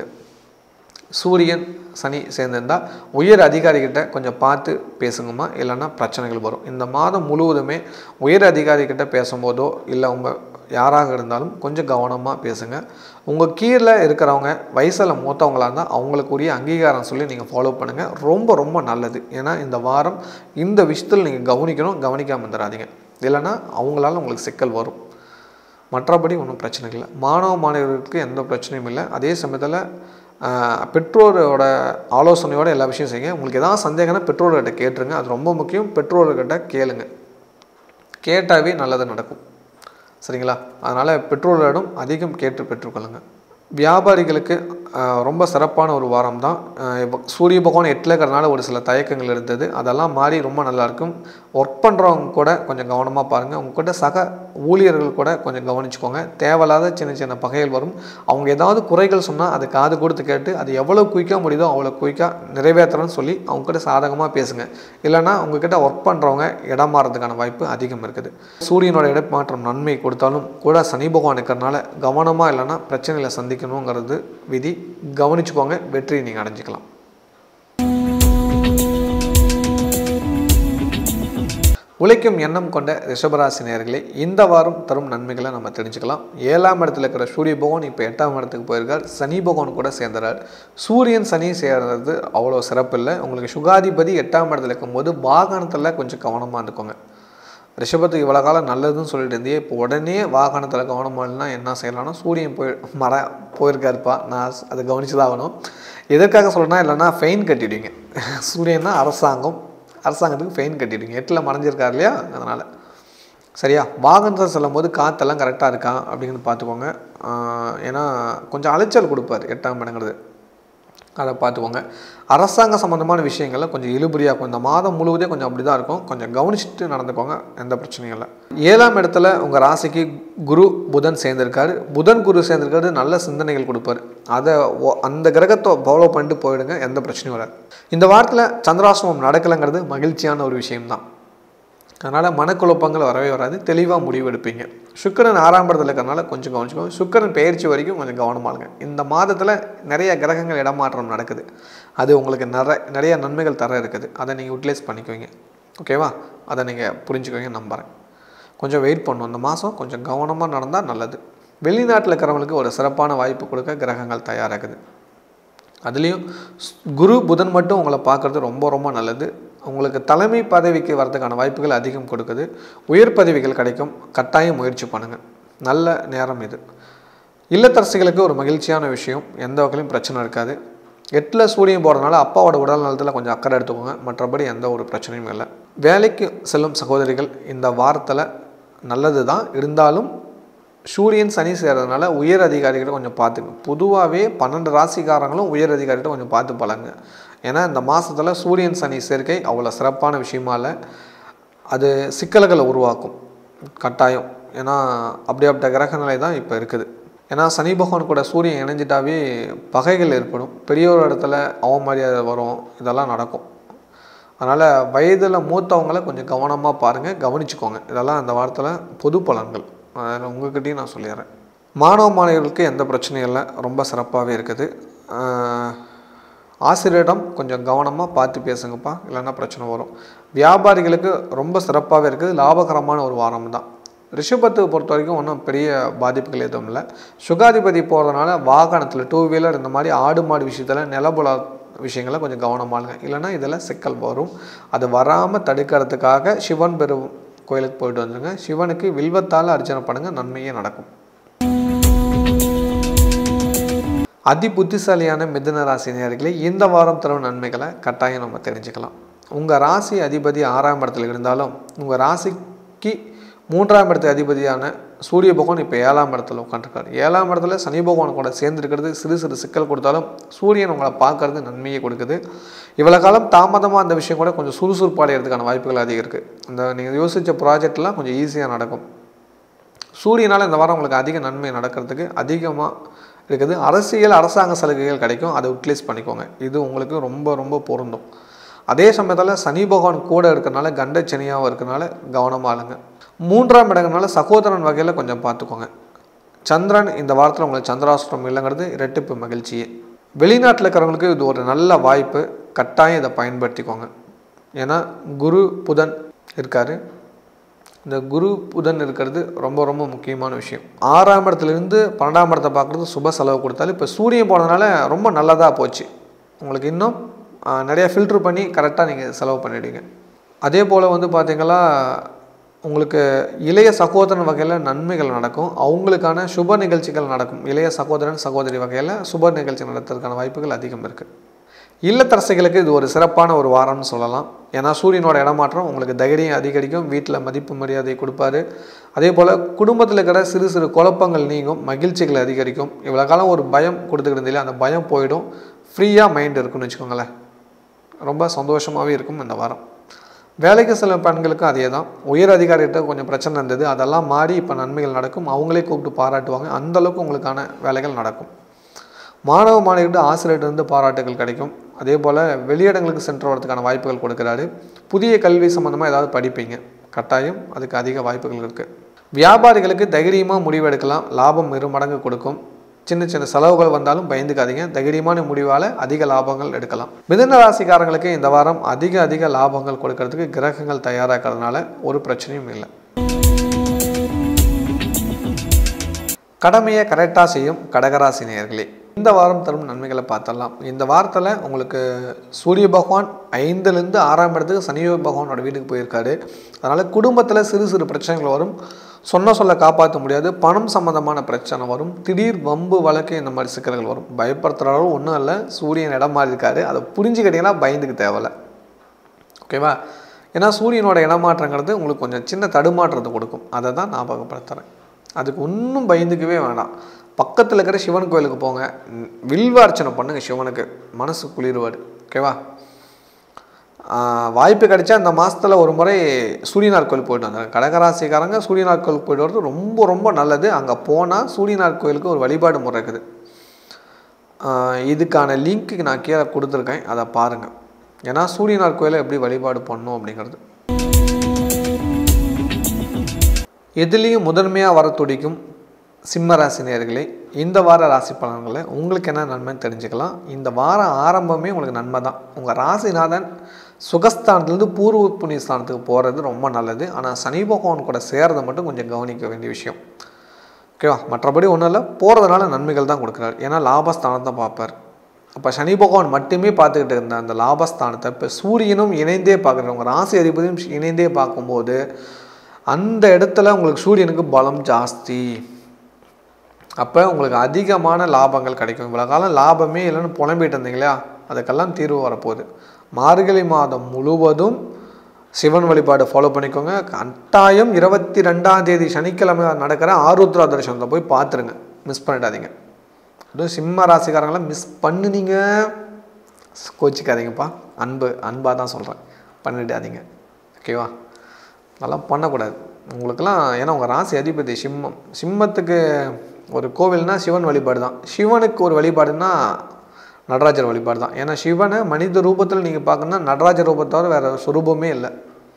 சூரியன் சனி சேர்ந்திருந்தால் உயர் அதிகாரிகிட்ட கொஞ்சம் பார்த்து பேசுங்கம்மா இல்லைன்னா பிரச்சனைகள் வரும் இந்த மாதம் முழுவதுமே உயர் அதிகாரிகிட்ட பேசும்போதோ இல்லை உங்கள் யாராக இருந்தாலும் கொஞ்சம் கவனமாக பேசுங்க உங்கள் கீழே இருக்கிறவங்க வயசில் மூத்தவங்களாக இருந்தால் அவங்களுக்குரிய அங்கீகாரம் சொல்லி நீங்கள் ஃபாலோ பண்ணுங்கள் ரொம்ப ரொம்ப நல்லது ஏன்னா இந்த வாரம் இந்த விஷயத்தில் நீங்கள் கவனிக்கணும் கவனிக்காமல் இருந்துடாதீங்க இல்லைன்னா அவங்களால உங்களுக்கு சிக்கல் வரும் மற்றபடி ஒன்றும் பிரச்சனை இல்லை மாணவ மாணவர்களுக்கு எந்த பிரச்சனையும் இல்லை அதே சமயத்தில் ஆஹ், பெற்றோரோட ஆலோசனையோட எல்லா விஷயம் செய்யுங்க உங்களுக்கு எதாவது சந்தேகம்னா பெற்றோர்கிட்ட கேட்டுருங்க அது ரொம்ப முக்கியம் பெற்றோர்கிட்ட கேளுங்க கேட்டாவே நல்லது நடக்கும் சரிங்களா அதனால் பெற்றோர்களிடம் அதிகம் கேட்டு பெற்றுக்கொள்ளுங்க வியாபாரிகளுக்கு ஆஹ், ரொம்ப சிறப்பான ஒரு வாரம் தான் ஆஹ், இப்போ சூரிய பகவான் எட்டில் இருக்கிறனால ஒரு சில தயக்கங்கள் இருந்தது அதெல்லாம் மாறி ரொம்ப நல்லாயிருக்கும் ஒர்க் பண்ணுறவங்க கூட கொஞ்சம் கவனமாக பாருங்கள் உங்க கூட சக ஊழியர்கள் கூட கொஞ்சம் கவனிச்சுக்கோங்க தேவையில்லாத சின்ன சின்ன பகைகள் வரும் அவங்க ஏதாவது குறைகள் சொன்னால் அது காது கொடுத்து கேட்டு அது எவ்வளோ குயிக்காக முடியுதோ அவ்வளோ குயிக்காக நிறைவேற்றணும்னு சொல்லி அவங்க கிட்ட சாதகமாக பேசுங்க இல்லைன்னா உங்ககிட்ட ஒர்க் பண்ணுறவங்க இடம் மாறதுக்கான வாய்ப்பு அதிகம் இருக்குது சூரியனோட இடமாற்றம் நன்மை கொடுத்தாலும் கூட சனி பகவான் இருக்கிறனால கவனமாக இல்லைன்னா பிரச்சனைகளை சந்திக்கணுங்கிறது விதி கவனிச்சுக்கோங்க வெற்றியை நீங்கள் அடைஞ்சிக்கலாம் உழைக்கும் எண்ணம் கொண்ட ரிஷபராசி நேயர்களே இந்த வாரம் தரும் நன்மைகளை நம்ம தெரிஞ்சுக்கலாம் ஏழாம் இடத்துல இருக்கிற சூரிய பகவான் இப்போ எட்டாம் இடத்துக்கு போயிருக்கார் சனி பகவான் கூட சேர்ந்துறார் சூரியன் சனி சேர்றது அவ்வளோ சிறப்பு இல்லை உங்களுக்கு சுகாதிபதி எட்டாம் இடத்துல இருக்கும்போது வாகனத்தில் கொஞ்சம் கவனமாக இருந்துக்கோங்க ரிஷபத்துக்கு இவ்வளோ காலம் நல்லதுன்னு சொல்லிட்டு இருந்தே இப்போ உடனே வாகனத்தில் கவனமாக இல்லைன்னா என்ன செய்யலாம்னா சூரியன் போய் மர போயிருக்காருப்பா நான் அதை கவனிச்சு தான் ஆகணும் எதற்காக சொல்கிறேன்னா இல்லைன்னா ஃபைன் கட்டிடுவீங்க சூரியன்னா அரசாங்கம் அரசாங்கத்துக்கு ஃபைன் கட்டிடுவீங்க எட்டில் மறைஞ்சிருக்காரு இல்லையா அதனால் சரியா வாகனத்தில் செல்லும் போது காற்றெல்லாம் கரெக்டாக இருக்கா அப்படின்னு பார்த்துக்கோங்க ஆஹ் ஏன்னா கொஞ்சம் அலைச்சல் கொடுப்பார் எட்டாம் இடங்கிறது அதை பார்த்துக்கோங்க அரசாங்க சம்மந்தமான விஷயங்களில் கொஞ்சம் இழுபறியாக இருக்கும் இந்த மாதம் முழுவதே கொஞ்சம் அப்படி தான் இருக்கும் கொஞ்சம் கவனிச்சுட்டு நடந்துக்கோங்க எந்த பிரச்சனையும் இல்லை ஏழாம் இடத்துல உங்கள் ராசிக்கு குரு புதன் சேர்ந்திருக்காரு புதன் குரு சேர்ந்திருக்காரு நல்ல சிந்தனைகள் கொடுப்பாரு அதை ஒ- அந்த கிரகத்தை ஃபாலோ பண்ணிட்டு போயிடுங்க எந்த பிரச்சனையும் வராது இந்த வாரத்தில் சந்திராசிரமம் நடக்கலைங்கிறது மகிழ்ச்சியான ஒரு விஷயம்தான் அதனால் மனக்குழப்பங்கள் வரவே வராது தெளிவாக முடிவெடுப்பீங்க சுக்கிரன் ஆறாம் இடத்துல இருக்கிறனால கொஞ்சம் கவனிச்சுக்கோங்க சுக்கிரன் பெயர்ச்சி வரைக்கும் கொஞ்சம் கவனமாக இருங்க இந்த மாதத்தில் நிறைய கிரகங்கள் இடமாற்றம் நடக்குது அது உங்களுக்கு நிறைய நிறைய நன்மைகள் தர இருக்குது அதை நீங்கள் யூட்டிலைஸ் பண்ணிக்குவீங்க ஓகேவா அதை நீங்கள் புரிஞ்சுக்குவீங்க நம்புகிறேன் கொஞ்சம் வெயிட் பண்ணும் இந்த மாதம் கொஞ்சம் கவனமாக நடந்தால் நல்லது வெளிநாட்டில் இருக்கிறவங்களுக்கு ஒரு சிறப்பான வாய்ப்பு கொடுக்க கிரகங்கள் தயாராகுது அதுலேயும் ஸ்- குரு புதன் மட்டும் உங்களை பார்க்குறது ரொம்ப ரொம்ப நல்லது உங்களுக்கு தலைமை பதவிக்கு வரதுக்கான வாய்ப்புகள் அதிகம் கொடுக்குது உயர் பதவிகள் கிடைக்கும் கட்டாயம் முயற்சி பண்ணுங்கள் நல்ல நேரம் இது இல்லத்தரசிகளுக்கு ஒரு மகிழ்ச்சியான விஷயம் எந்த வகையிலும் பிரச்சனை இருக்காது எட்டில் சூரியன் போகிறதுனால அப்பாவோட உடல் நலத்தில் கொஞ்சம் அக்கறை எடுத்துக்கோங்க மற்றபடி எந்த ஒரு பிரச்சனையும் இல்லை வேலைக்கு செல்லும் சகோதரிகள் இந்த வாரத்தில் நல்லது தான் இருந்தாலும் சூரியன் சனி சேர்றதுனால உயர் அதிகாரிகிட்ட கொஞ்சம் பார்த்துங்க பொதுவாகவே பன்னெண்டு ராசிக்காரங்களும் உயர் அதிகாரிகிட்ட கொஞ்சம் பார்த்து பழங்க ஏன்னா இந்த மாதத்தில் சூரியன் சனி சேர்க்கை அவ்வளோ சிறப்பான விஷயமா இல்லை அது சிக்கல்களை உருவாக்கும் கட்டாயம் ஏன்னா அப்படிப்பட்ட கிரக நிலை தான் இப்போ இருக்குது ஏன்னா சனி பகவான் கூட சூரியன் இணைஞ்சிட்டாவே பகைகள் ஏற்படும் பெரியோர் இடத்துல அவமரியாதை வரும் இதெல்லாம் நடக்கும் அதனால் வயதில் மூத்தவங்களை கொஞ்சம் கவனமாக பாருங்கள் கவனிச்சுக்கோங்க இதெல்லாம் அந்த வாரத்தில் பொது பலன்கள் அதில் உங்ககிட்டயும் நான் சொல்லிடுறேன் மாணவ மாணவிகளுக்கு எந்த பிரச்சனையும் இல்லை ரொம்ப சிறப்பாகவே இருக்குது ஆஹ், ஆசிரியரிடம் கொஞ்சம் கவனமாக பார்த்து பேசுங்கப்பா இல்லைன்னா பிரச்சனை வரும் வியாபாரிகளுக்கு ரொம்ப சிறப்பாகவே இருக்குது லாபகரமான ஒரு வாரம் தான் ரிஷபத்தை பொறுத்த வரைக்கும் ஒன்றும் பெரிய பாதிப்புகள் எதுவும் இல்லை சுகாதிபதி போகிறதுனால வாகனத்தில் டூ வீலர் இந்த மாதிரி ஆடு மாடு விஷயத்தில் நிலபுல விஷயங்களை கொஞ்சம் கவனமாக இருங்க இல்லைன்னா இதில் சிக்கல் வரும் அது வராமல் தடுக்கிறதுக்காக சிவன் பெரு கோயிலுக்கு போயிட்டு வந்துருங்க சிவனுக்கு வில்வத்தால் அர்ச்சனை பண்ணுங்கள் நன்மையே நடக்கும் அதி புத்திசாலியான மிதுன ராசி நேயர்களே இந்த வாரம் தரும் நன்மைகளை கட்டாயம் நம்ம தெரிஞ்சுக்கலாம் உங்கள் ராசி அதிபதி ஆறாம் இடத்துல இருந்தாலும் உங்கள் ராசிக்கு மூன்றாம் இடத்து அதிபதியான சூரிய பகவான் இப்போ ஏழாம் இடத்துல உட்காந்துருக்காரு ஏழாம் இடத்துல சனி பகவான் கூட சேர்ந்துருக்கிறது சிறு சிறு சிக்கல் கொடுத்தாலும் சூரியன் உங்களை பார்க்கறது நன்மையை கொடுக்குது இவ்வளோ காலம் தாமதமாக அந்த விஷயம் கூட கொஞ்சம் சுறுசுறுப்பு அடைகிறதுக்கான வாய்ப்புகள் அதிகம் இருக்குது அந்த நீங்கள் யோசித்த ப்ராஜெக்ட்லாம் கொஞ்சம் ஈஸியாக நடக்கும் சூரியனால் இந்த வாரம் உங்களுக்கு அதிக நன்மை நடக்கிறதுக்கு அதிகமாக இருக்குது அரசியல் அரசாங்க சலுகைகள் கிடைக்கும் அதை யூட்டிலைஸ் பண்ணிக்கோங்க இது உங்களுக்கு ரொம்ப ரொம்ப பொருந்தும் அதே சமயத்தில் சனி பகவான் கூட இருக்கிறனால கண்ட சனியாகவும் இருக்கிறனால கவனமாக இருங்க மூன்றாம் இடங்கனால சகோதரன் வகையில் கொஞ்சம் பார்த்துக்கோங்க சந்திரன் இந்த வாரத்தில் உங்களுக்கு சந்திராஷ்டிரம் இல்லைங்கிறது இரட்டிப்பு மகிழ்ச்சியே வெளிநாட்டில் இருக்கிறவங்களுக்கு இது ஒரு நல்ல வாய்ப்பு கட்டாயம் இதை பயன்படுத்திக்கோங்க ஏன்னா குரு புதன் இருக்காரு இந்த குரு புதன் இருக்கிறது ரொம்ப ரொம்ப முக்கியமான விஷயம் ஆறாம் இடத்துலேருந்து பன்னெண்டாம் இடத்தை பார்க்குறது சுப செலவு கொடுத்தாலும் இப்போ சூரியன் போனதுனால ரொம்ப நல்லதாக போச்சு உங்களுக்கு இன்னும் ஆ, நிறைய ஃபில்ட்ரு பண்ணி கரெக்டாக நீங்கள் செலவு பண்ணிடுவீங்க அதே போல் வந்து பார்த்தீங்கன்னா உங்களுக்கு இளைய சகோதரன் வகையில் நன்மைகள் நடக்கும் அவங்களுக்கான சுப நிகழ்ச்சிகள் நடக்கும் இளைய சகோதரன் சகோதரி வகையில் சுப நிகழ்ச்சி நடத்துறதுக்கான வாய்ப்புகள் அதிகம் இருக்குது இல்லத்தரசிகளுக்கு இது ஒரு சிறப்பான ஒரு வாரம்னு சொல்லலாம் ஏன்னா சூரியனோட இடமாற்றம் உங்களுக்கு தைரியம் அதிகரிக்கும் வீட்டில் மதிப்பு மரியாதை கொடுப்பாரு அதே போல் குடும்பத்தில் இருக்கிற சிறு சிறு குழப்பங்கள் நீங்கும் மகிழ்ச்சிகள் அதிகரிக்கும் இவ்வளோ காலம் ஒரு பயம் கொடுத்துக்கிட்டு இருந்தீங்களே அந்த பயம் போயிடும் ஃப்ரீயாக மைண்ட் இருக்குன்னு வச்சுக்கோங்களேன் ரொம்ப சந்தோஷமாகவே இருக்கும் இந்த வாரம் வேலைக்கு சில பெண்களுக்கும் அதே தான் உயர் அதிகாரிகிட்ட கொஞ்சம் பிரச்சனை இருந்தது அதெல்லாம் மாறி இப்போ நன்மைகள் நடக்கும் அவங்களே கூப்பிட்டு பாராட்டுவாங்க அந்த அளவுக்கு உங்களுக்கான வேலைகள் நடக்கும் மாணவ மாணவிகிட்ட ஆசிரியர்கிட்ட இருந்து பாராட்டுகள் கிடைக்கும் அதே போல் வெளியிடங்களுக்கு சென்று வரதுக்கான வாய்ப்புகள் கொடுக்குறாரு புதிய கல்வி சம்மந்தமாக ஏதாவது படிப்பீங்க கட்டாயம் அதுக்கு அதிக வாய்ப்புகள் இருக்குது வியாபாரிகளுக்கு தைரியமாக முடிவெடுக்கலாம் லாபம் இரு மடங்கு கொடுக்கும் சின்ன சின்ன செலவுகள் வந்தாலும் பயந்துக்காதீங்க தைரியமான முடிவால் அதிக லாபங்கள் எடுக்கலாம் மிதுன ராசிக்காரங்களுக்கு இந்த வாரம் அதிக அதிக லாபங்கள் கொடுக்கறதுக்கு கிரகங்கள் தயாராகிறதுனால ஒரு பிரச்சனையும் இல்லை கடமையை கரெக்டாக செய்யும் கடகராசி நேயர்களே இந்த வாரம் தரும் நன்மைகளை பார்த்தரலாம் இந்த வாரத்தில் உங்களுக்கு சூரிய பகவான் ஐந்துலேருந்து ஆறாம் இடத்துக்கு சனி பகவானோட வீட்டுக்கு போயிருக்காரு அதனால் குடும்பத்தில் சிறு சிறு பிரச்சனைகள் வரும் சொன்ன சொல்ல காப்பாற்ற முடியாது பணம் சம்மந்தமான பிரச்சனை வரும் திடீர் வம்பு வழக்கு இந்த மாதிரி சிக்கல்கள் வரும் பயப்படுத்துகிற அளவு ஒன்றும் இல்லை சூரியன் இடம் மாறி இருக்காரு அதை புரிஞ்சுக்கிட்டீங்கன்னா பயந்துக்கு தேவையில்ல ஓகேவா ஏன்னா சூரியனோட இடமாற்றங்கிறது உங்களுக்கு கொஞ்சம் சின்ன தடுமாற்றத்தை கொடுக்கும் அதை தான் ஞாபகப்படுத்துகிறேன் அதுக்கு ஒன்றும் பயந்துக்கவே வேண்டாம் பக்கத்தில் இருக்கிற சிவன் கோயிலுக்கு போங்க ம், வில்வ அர்ச்சனை பண்ணுங்க சிவனுக்கு மனசு குளிர்வாடு ஓகேவா ஆஹ் வாய்ப்பு கிடைச்சா இந்த மாதத்தில் ஒரு முறை சூரியனார் கோயில் போயிட்டு வந்தாங்க கடகராசிக்காரங்க சூரியனார் கோயிலுக்கு போயிட்டு வர்றது ரொம்ப ரொம்ப நல்லது அங்கே போனால் சூரியனார் கோயிலுக்கு ஒரு வழிபாடு முறை இருக்குது ஆஹ் இதுக்கான லிங்க் நான் கீழே கொடுத்துருக்கேன் அதை பாருங்கள் ஏன்னா சூரியனார் கோயிலை எப்படி வழிபாடு பண்ணணும் அப்படிங்கிறது எதுலேயும் முதன்மையாக வர துடிக்கும் சிம்ம ராசி நேயர்களே இந்த வார ராசி பலன்களை உங்களுக்கு என்ன நன்மைன்னு தெரிஞ்சுக்கலாம் இந்த வாரம் ஆரம்பமே உங்களுக்கு நன்மை தான் உங்கள் ராசிநாதன் சுகஸ்தானத்துலேருந்து பூர்வ புண்ணிய ஸ்தானத்துக்கு போகிறது ரொம்ப நல்லது ஆனால் சனி பகவான் கூட சேர்றதை மட்டும் கொஞ்சம் கவனிக்க வேண்டிய விஷயம் ஓகேவா மற்றபடி ஒன்றும் இல்லை போகிறதுனால நன்மைகள் தான் கொடுக்குறாரு ஏன்னா லாபஸ்தானத்தை பார்ப்பார் அப்போ சனி பகவான் மட்டுமே பார்த்துக்கிட்டு இருந்த அந்த லாபஸ்தானத்தை இப்போ சூரியனும் இணைந்தே பார்க்குறாரு உங்கள் ராசி அதிபதியும் இணைந்தே பார்க்கும்போது அந்த இடத்துல உங்களுக்கு சூரியனுக்கு பலம் ஜாஸ்தி அப்போ உங்களுக்கு அதிகமான லாபங்கள் கிடைக்கும் இவ்வளோ காலம் லாபமே இல்லைன்னு புலம்பிட்டு இருந்தீங்க இல்லையா அதுக்கெல்லாம் தீர்வு வரப்போகுது மார்கழி மாதம் முழுவதும் சிவன் வழிபாடு ஃபாலோ பண்ணிக்கோங்க கட்டாயம் இருபத்தி ரெண்டாம் தேதி சனிக்கிழமை நடக்கிற ஆருத்ரா தரிசனத்தை போய் பார்த்துருங்க மிஸ் பண்ணிடாதீங்க அதுவும் சிம்ம ராசிக்காரங்களாம் மிஸ் பண்ணுனீங்க கோச்சிக்காதீங்கப்பா அன்பு அன்பாக தான் சொல்கிறேன் பண்ணிடாதீங்க ஓகேவா அதெல்லாம் பண்ணக்கூடாது உங்களுக்கெல்லாம் ஏன்னா உங்கள் ராசி அதிபதி சிம்மம் சிம்மத்துக்கு ஒரு கோவில்னா சிவன் வழிபாடு தான் சிவனுக்கு ஒரு வழிபாடுனா நடராஜர் வழிபாடு தான் ஏன்னா சிவனை மனித ரூபத்தில் நீங்கள் பார்க்கணுன்னா நடராஜர் ரூபத்தோட வேறு சுரூபமே இல்லை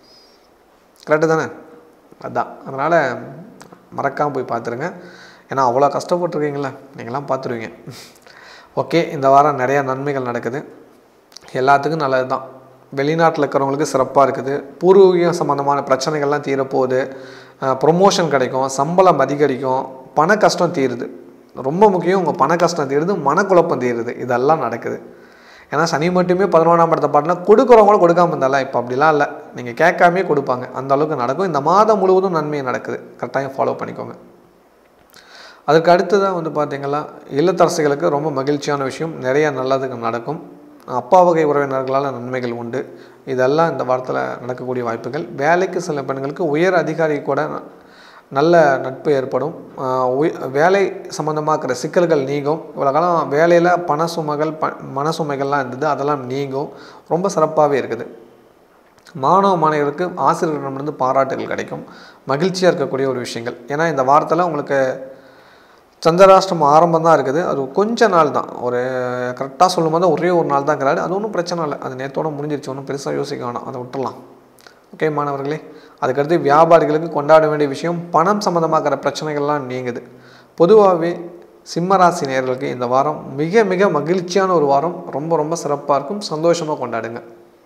கரெக்டு தானே அதான் அதனால் மறக்காமல் போய் பார்த்துருங்க ஏன்னா அவ்வளோ கஷ்டப்பட்டுருக்கீங்களே நீங்களாம் பார்த்துருவீங்க ஓகே இந்த வாரம் நிறையா நன்மைகள் நடக்குது எல்லாத்துக்கும் நல்லது தான் வெளிநாட்டில் இருக்கிறவங்களுக்கு சிறப்பாக இருக்குது பூர்வீகம் சம்மந்தமான பிரச்சனைகள்லாம் தீரப்போகுது ப்ரொமோஷன் கிடைக்கும் சம்பளம் அதிகரிக்கும் பண கஷ்டம் தீருது ரொம்ப முக்கியம் உங்கள் பண கஷ்டம் தீருது மனக்குழப்பம் தீருது இதெல்லாம் நடக்குது ஏன்னா சனி மட்டுமே பதினொன்றாம் படத்தை பாட்டினா கொடுக்குறவங்களும் கொடுக்காம இருந்தால இப்போ அப்படிலாம் இல்லை நீங்கள் கேட்காமே கொடுப்பாங்க அந்த அளவுக்கு நடக்கும் இந்த மாதம் முழுவதும் நன்மை நடக்குது கரெக்டாக ஃபாலோ பண்ணிக்கோங்க அதுக்கு அடுத்ததாக வந்து பார்த்தீங்கன்னா இல்லத்தரசிகளுக்கு ரொம்ப மகிழ்ச்சியான விஷயம் நிறைய நல்லதுக்கு நடக்கும் அப்பா வகை உறவினர்களால் நன்மைகள் உண்டு இதெல்லாம் இந்த வாரத்தில் நடக்கக்கூடிய வாய்ப்புகள் வேலைக்கு சில பெண்களுக்கு உயர் அதிகாரி கூட ந- நல்ல நட்பு ஏற்படும் ஆஹ் உய- வேலை சம்மந்தமாக இருக்கிற சிக்கல்கள் நீங்கும் இவ்வளோ காலம் வேலையில் பண சுமைகள் ப மன சுமைகள்லாம் இருந்தது அதெல்லாம் நீங்கும் ரொம்ப சிறப்பாகவே இருக்குது மாணவ மாணவியர்களுக்கு ஆசிரியர்களிடமிருந்து பாராட்டுகள் கிடைக்கும் மகிழ்ச்சியாக இருக்கக்கூடிய ஒரு விஷயங்கள் ஏன்னா இந்த வாரத்தில் உங்களுக்கு சந்திராஷ்டிரம் ஆரம்பம் தான் இருக்குது அது கொஞ்ச நாள் தான் ஒரு கரெக்டாக சொல்லும்போது ஒரே ஒரு நாள் தான் இருக்கிறாரு அது ஒன்றும் பிரச்சனை இல்லை அது நேத்தோட முடிஞ்சிருச்சு ஒன்றும் பெருசாக யோசிக்க வேணாம் அதை விட்டுறலாம் ஓகே மாணவர்களே அதுக்கடுத்து வியாபாரிகளுக்கு கொண்டாட வேண்டிய விஷயம் பணம் சம்மந்தமாகிற பிரச்சனைகள்லாம் நீங்குது பொதுவாகவே சிம்மராசி நேயர்களுக்கு இந்த வாரம் மிக மிக மகிழ்ச்சியான ஒரு வாரம் ரொம்ப ரொம்ப சிறப்பாக இருக்கும் சந்தோஷமாக கொண்டாடுங்க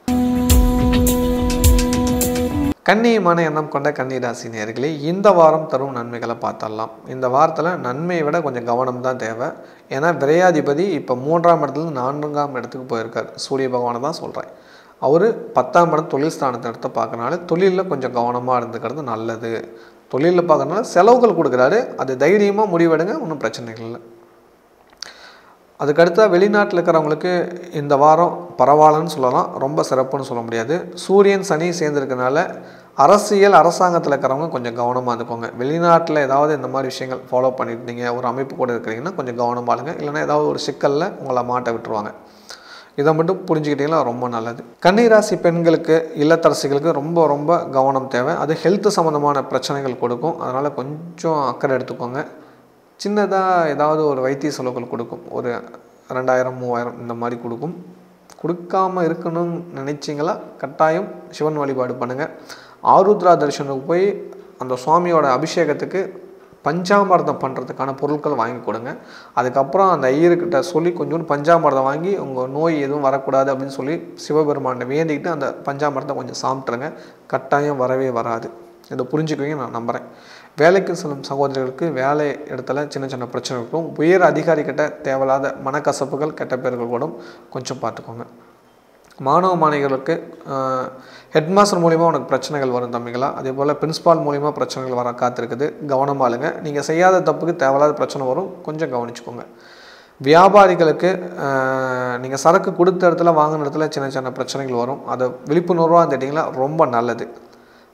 கண்ணியமான எண்ணம் கொண்ட கன்னிராசி நேயர்களே இந்த வாரம் தரும் நன்மைகளை பார்த்தரலாம் இந்த வாரத்தில் நன்மையை விட கொஞ்சம் கவனம் தான் தேவை ஏன்னா விரையாதிபதி இப்போ மூன்றாம் இடத்துலேருந்து நான்காம் இடத்துக்கு போயிருக்கார் சூரிய பகவானை தான் சொல்கிறேன் அவர் பத்தாம் இடம் தொழில் ஸ்தானத்தை எடுத்து பார்க்கறனால தொழிலில் கொஞ்சம் கவனமாக இருந்துக்கிறது நல்லது தொழிலில் பார்க்கறனால செலவுகள் கொடுக்குறாரு அது தைரியமாக முடிவெடுங்க ஒன்றும் பிரச்சனைகள் இல்லை அதுக்கடுத்த வெளிநாட்டில் இருக்கிறவங்களுக்கு இந்த வாரம் பரவாயில்லன்னு சொல்லலாம் ரொம்ப சிறப்புன்னு சொல்ல முடியாது சூரியன் சனி சேர்ந்துருக்கனால அரசியல் அரசாங்கத்தில் இருக்கிறவங்க கொஞ்சம் கவனமாக இருந்துக்கோங்க வெளிநாட்டில் ஏதாவது இந்த மாதிரி விஷயங்கள் ஃபாலோ பண்ணியிருந்தீங்க ஒரு அமைப்பு கூட இருக்கிறீங்கன்னா கொஞ்சம் கவனமாக இருங்க இல்லைன்னா ஏதாவது ஒரு சிக்கலில் உங்களை மாட்ட விட்டுருவாங்க இதை மட்டும் புரிஞ்சுக்கிட்டீங்கன்னா ரொம்ப நல்லது கன்னிராசி பெண்களுக்கு இல்லத்தரசிகளுக்கு ரொம்ப ரொம்ப கவனம் தேவை அது ஹெல்த் சம்மந்தமான பிரச்சனைகள் கொடுக்கும் அதனால் கொஞ்சம் அக்கறை எடுத்துக்கோங்க சின்னதாக ஏதாவது ஒரு வைத்திய செலவுகள் கொடுக்கும் ஒரு ரெண்டாயிரம் மூவாயிரம் இந்த மாதிரி கொடுக்கும் கொடுக்காம இருக்கணும்னு நினைச்சீங்களா கட்டாயம் சிவன் வழிபாடு பண்ணுங்கள் ஆருத்ரா தரிசனத்துக்கு போய் அந்த சுவாமியோட அபிஷேகத்துக்கு பஞ்சாமிர்தம் பண்ணுறதுக்கான பொருட்கள் வாங்கி கொடுங்க அதுக்கப்புறம் அந்த ஐயர்கிட்ட சொல்லி கொஞ்சோண்டு பஞ்சாமிர்தம் வாங்கி உங்கள் நோய் எதுவும் வரக்கூடாது அப்படின்னு சொல்லி சிவபெருமானை வேண்டிக்கிட்டு அந்த பஞ்சாமிர்தம் கொஞ்சம் சாப்பிட்ருங்க கட்டாயம் வரவே வராது இதை புரிஞ்சுக்குவீங்க நான் நம்புகிறேன் வேலைக்கு செல்லும் சகோதரர்களுக்கு வேலை இடத்துல சின்ன சின்ன பிரச்சனை இருக்கும் உயர் அதிகாரிகிட்ட தேவையில்லாத மனக்கசப்புகள் கெட்ட பேர்கள் கூட கொஞ்சம் பார்த்துக்கோங்க மாணவ மாணவிகளுக்கு ஹெட்மாஸ்டர் மூலிமா உனக்கு பிரச்சனைகள் வரும் தம்பிங்களா அதே போல் பிரின்ஸ்பால் மூலிமா பிரச்சனைகள் வர காத்திருக்குது கவனமாக இருங்க நீங்கள் செய்யாத தப்புக்கு தேவையில்லாத பிரச்சனை வரும் கொஞ்சம் கவனிச்சுக்கோங்க வியாபாரிகளுக்கு நீங்கள் சரக்கு கொடுத்த இடத்துல வாங்கின இடத்துல சின்ன சின்ன பிரச்சனைகள் வரும் அதை விழிப்புணர்வாக இருந்துட்டிங்களா ரொம்ப நல்லது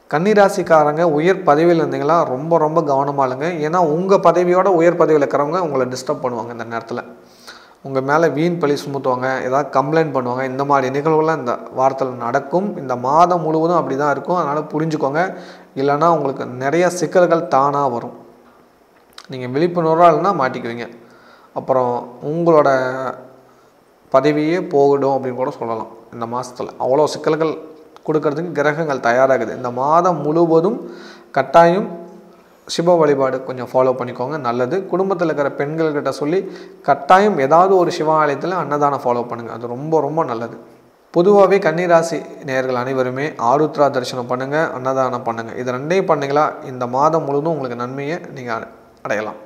கன்னிராசிக்காரங்க உயர் பதவியில் இருந்தீங்களா ரொம்ப ரொம்ப கவனமாக இருங்க ஏன்னா உங்கள் பதவியோட உயர் பதவியில் இருக்கிறவங்க உங்களை டிஸ்டர்ப் பண்ணுவாங்க இந்த நேரத்தில் உங்கள் மேலே வீண் பழி சுமத்துவாங்க ஏதாவது கம்ப்ளைண்ட் பண்ணுவாங்க இந்த மாதிரி நிகழ்வுகள்லாம் இந்த வாரத்தில் நடக்கும் இந்த மாதம் முழுவதும் அப்படி தான் இருக்கும் அதனால் புரிஞ்சுக்கோங்க இல்லைன்னா உங்களுக்கு நிறைய சிக்கல்கள் தானாக வரும் நீங்கள் விழிப்புணர்வாக இல்லைன்னா மாட்டிக்குவீங்க அப்புறம் உங்களோட பதவியே போகட்டும் அப்படின்னு கூட சொல்லலாம் இந்த மாதத்தில் அவ்வளோ சிக்கல்கள் கொடுக்கறதுக்கு கிரகங்கள் தயாராகுது இந்த மாதம் முழுவதும் கட்டாயம் சிவ வழிபாடு கொஞ்சம் ஃபாலோ பண்ணிக்கோங்க நல்லது குடும்பத்தில் இருக்கிற பெண்கள்கிட்ட சொல்லி கட்டாயம் ஏதாவது ஒரு சிவாலயத்தில் அன்னதானம் ஃபாலோ பண்ணுங்கள் அது ரொம்ப ரொம்ப நல்லது பொதுவாகவே கன்னிராசி நேயர்கள் அனைவருமே ஆருத்ரா தரிசனம் பண்ணுங்கள் அன்னதானம் பண்ணுங்கள் இது ரெண்டையும் பண்ணீங்களா இந்த மாதம் முழுவதும் உங்களுக்கு நன்மையை நீங்கள் அடையலாம்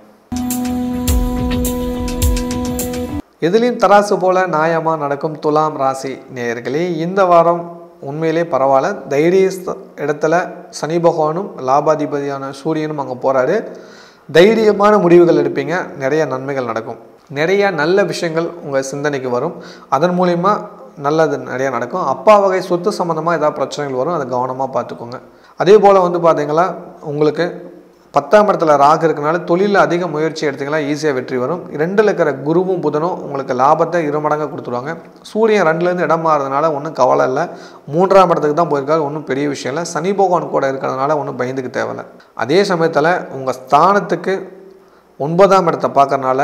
எதுலேயும் தராசு போல நியாயமாக நடக்கும் துலாம் ராசி நேயர்களே இந்த வாரம் உண்மையிலே பரவாயில்ல தைரிய ஸ்த- இடத்துல சனி பகவானும் லாபாதிபதியான சூரியனும் அங்கே போகிறாரு தைரியமான முடிவுகள் எடுப்பீங்க நிறைய நன்மைகள் நடக்கும் நிறைய நல்ல விஷயங்கள் உங்கள் சிந்தனைக்கு வரும் அதன் மூலிமா நல்லது நிறைய நடக்கும் அப்பா வகை சொத்து சம்மந்தமாக ஏதாவது பிரச்சனைகள் வரும் அதை கவனமாக பார்த்துக்கோங்க அதே போல் வந்து பார்த்தீங்களா உங்களுக்கு பத்தாம் இடத்துல ராகு இருக்கனால தொழிலில் அதிக முயற்சி எடுத்தீங்களா ஈஸியாக வெற்றி வரும் ரெண்டில் இருக்கிற குருவும் புதனும் உங்களுக்கு லாபத்தை இரு மடங்காக கொடுத்துருவாங்க சூரியன் ரெண்டுலேருந்து இடம் மாறுறதுனால ஒன்றும் கவலை இல்லை மூன்றாம் இடத்துக்கு தான் போயிருக்காரு ஒன்றும் பெரிய விஷயம் இல்லை சனி பகவான் கூட இருக்கிறதுனால ஒன்றும் பயந்துக்கு தேவையில்லை அதே சமயத்தில் உங்கள் ஸ்தானத்துக்கு ஒன்பதாம் இடத்தை பார்க்கறனால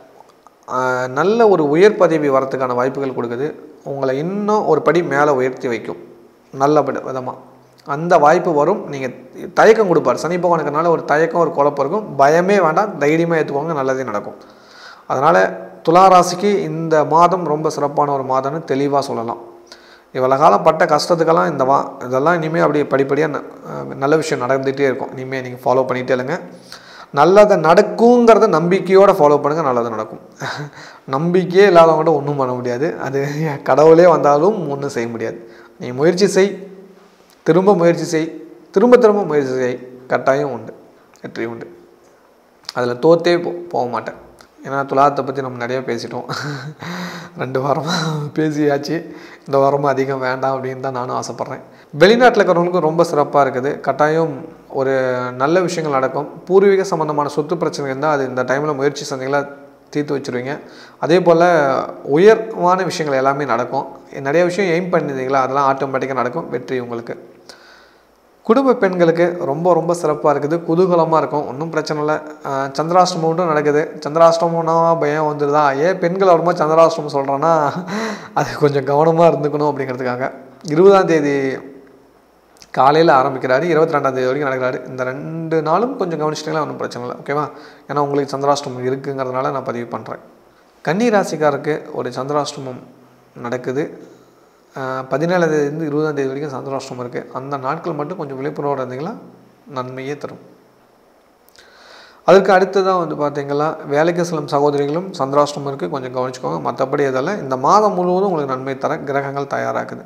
ஆஹ், நல்ல ஒரு உயர் பதவி வரத்துக்கான வாய்ப்புகள் கொடுக்குது உங்களை இன்னும் ஒரு படி மேலே உயர்த்தி வைக்கும் நல்ல விதமாக அந்த வாய்ப்பு வரும் நீங்கள் தயக்கம் கொடுப்பார் சனி பகவானுக்குனால ஒரு தயக்கம் ஒரு குழப்பம் இருக்கும் பயமே வேண்டாம் தைரியமாக ஏற்றுக்கோங்க நல்லதே நடக்கும் அதனால் துளாராசிக்கு இந்த மாதம் ரொம்ப சிறப்பான ஒரு மாதம்னு தெளிவாக சொல்லலாம் இவ்வளோ காலம் பட்ட கஷ்டத்துக்கெல்லாம் இந்த வா இதெல்லாம் இனிமேல் அப்படியே படிப்படியாக ந- அஹ் நல்ல விஷயம் நடந்துகிட்டே இருக்கும் இனிமேல் நீங்கள் ஃபாலோ பண்ணிகிட்டே இல்லைங்க நல்லதை நடக்குங்கிறத நம்பிக்கையோடு ஃபாலோ பண்ணுங்கள் நல்லது நடக்கும் நம்பிக்கையே இல்லாதவங்கள்ட்ட ஒன்றும் பண்ண முடியாது அது கடவுளே வந்தாலும் ஒன்றும் செய்ய முடியாது நீ முயற்சி செய் திரும்ப முயற்சி செய் திரும்ப திரும்ப முயற்சி செய் கட்டாயம் உண்டு வெற்றி உண்டு அதில் தோத்தே போ போக மாட்டேன் ஏன்னா துலாத்தை பற்றி நம்ம நிறைய பேசிட்டோம் ரெண்டு வாரமாக பேசியாச்சு இந்த வாரமும் அதிகம் வேண்டாம் அப்படின்னு தான் நானும் ஆசைப்பட்றேன் வெளிநாட்டில் இருக்கிறவங்களுக்கும் ரொம்ப சிறப்பாக இருக்குது கட்டாயம் ஒரு நல்ல விஷயங்கள் நடக்கும் பூர்வீக சம்மந்தமான சொத்து பிரச்சனை இருந்தால் அது இந்த டைமில் முயற்சி செஞ்சீங்களா தீர்த்து வச்சுருவீங்க அதே போல் உயர்வான விஷயங்கள் எல்லாமே நடக்கும் நிறைய விஷயம் எய்ம் பண்ணியிருந்தீங்களா அதெல்லாம் ஆட்டோமேட்டிக்காக நடக்கும் வெற்றி உங்களுக்கு குடும்ப பெண்களுக்கு ரொம்ப ரொம்ப சிறப்பாக இருக்குது குதூகலமாக இருக்கும் ஒன்றும் பிரச்சனை இல்லை அஹ் சந்திராஷ்டமம் மட்டும் நடக்குது சந்திராஷ்டமம்னா பயம் வந்துடுதா ஏன் பெண்கள் வரும்போது சந்திராஷ்டமம் சொல்கிறேன்னா அது கொஞ்சம் கவனமாக இருந்துக்கணும் அப்படிங்கிறதுக்காக இருபதாம் தேதி காலையில் ஆரம்பிக்கிறாரு இருபத்தி ரெண்டாம் தேதி வரைக்கும் நடக்கிறாரு இந்த ரெண்டு நாளும் கொஞ்சம் கவனிச்சிட்டிங்களா ஒன்றும் பிரச்சனை இல்லை ஓகேவா ஏன்னா உங்களுக்கு சந்திராஷ்டமம் இருக்குங்கிறதுனால நான் பதிவு பண்ணுறேன் கன்னி ராசிக்காருக்கு ஒரு சந்திராஷ்டமம் நடக்குது பதினேழாம் தேதியிலேருந்து இருபதாம் தேதி வரைக்கும் சந்திராஷ்டமம் இருக்குது அந்த நாட்கள் மட்டும் கொஞ்சம் விழிப்புணர்வோடு இருந்தீங்களா நன்மையே தரும் அதற்கு அடுத்ததாக வந்து பார்த்தீங்கன்னா வேலைக்கு செல்லும் சகோதரிகளும் சந்திராஷ்டமம் இருக்குது கொஞ்சம் கவனிச்சுக்கோங்க மற்றபடி இதெல்லாம் இந்த மாதம் முழுவதும் உங்களுக்கு நன்மை தர கிரகங்கள் தயாராகுது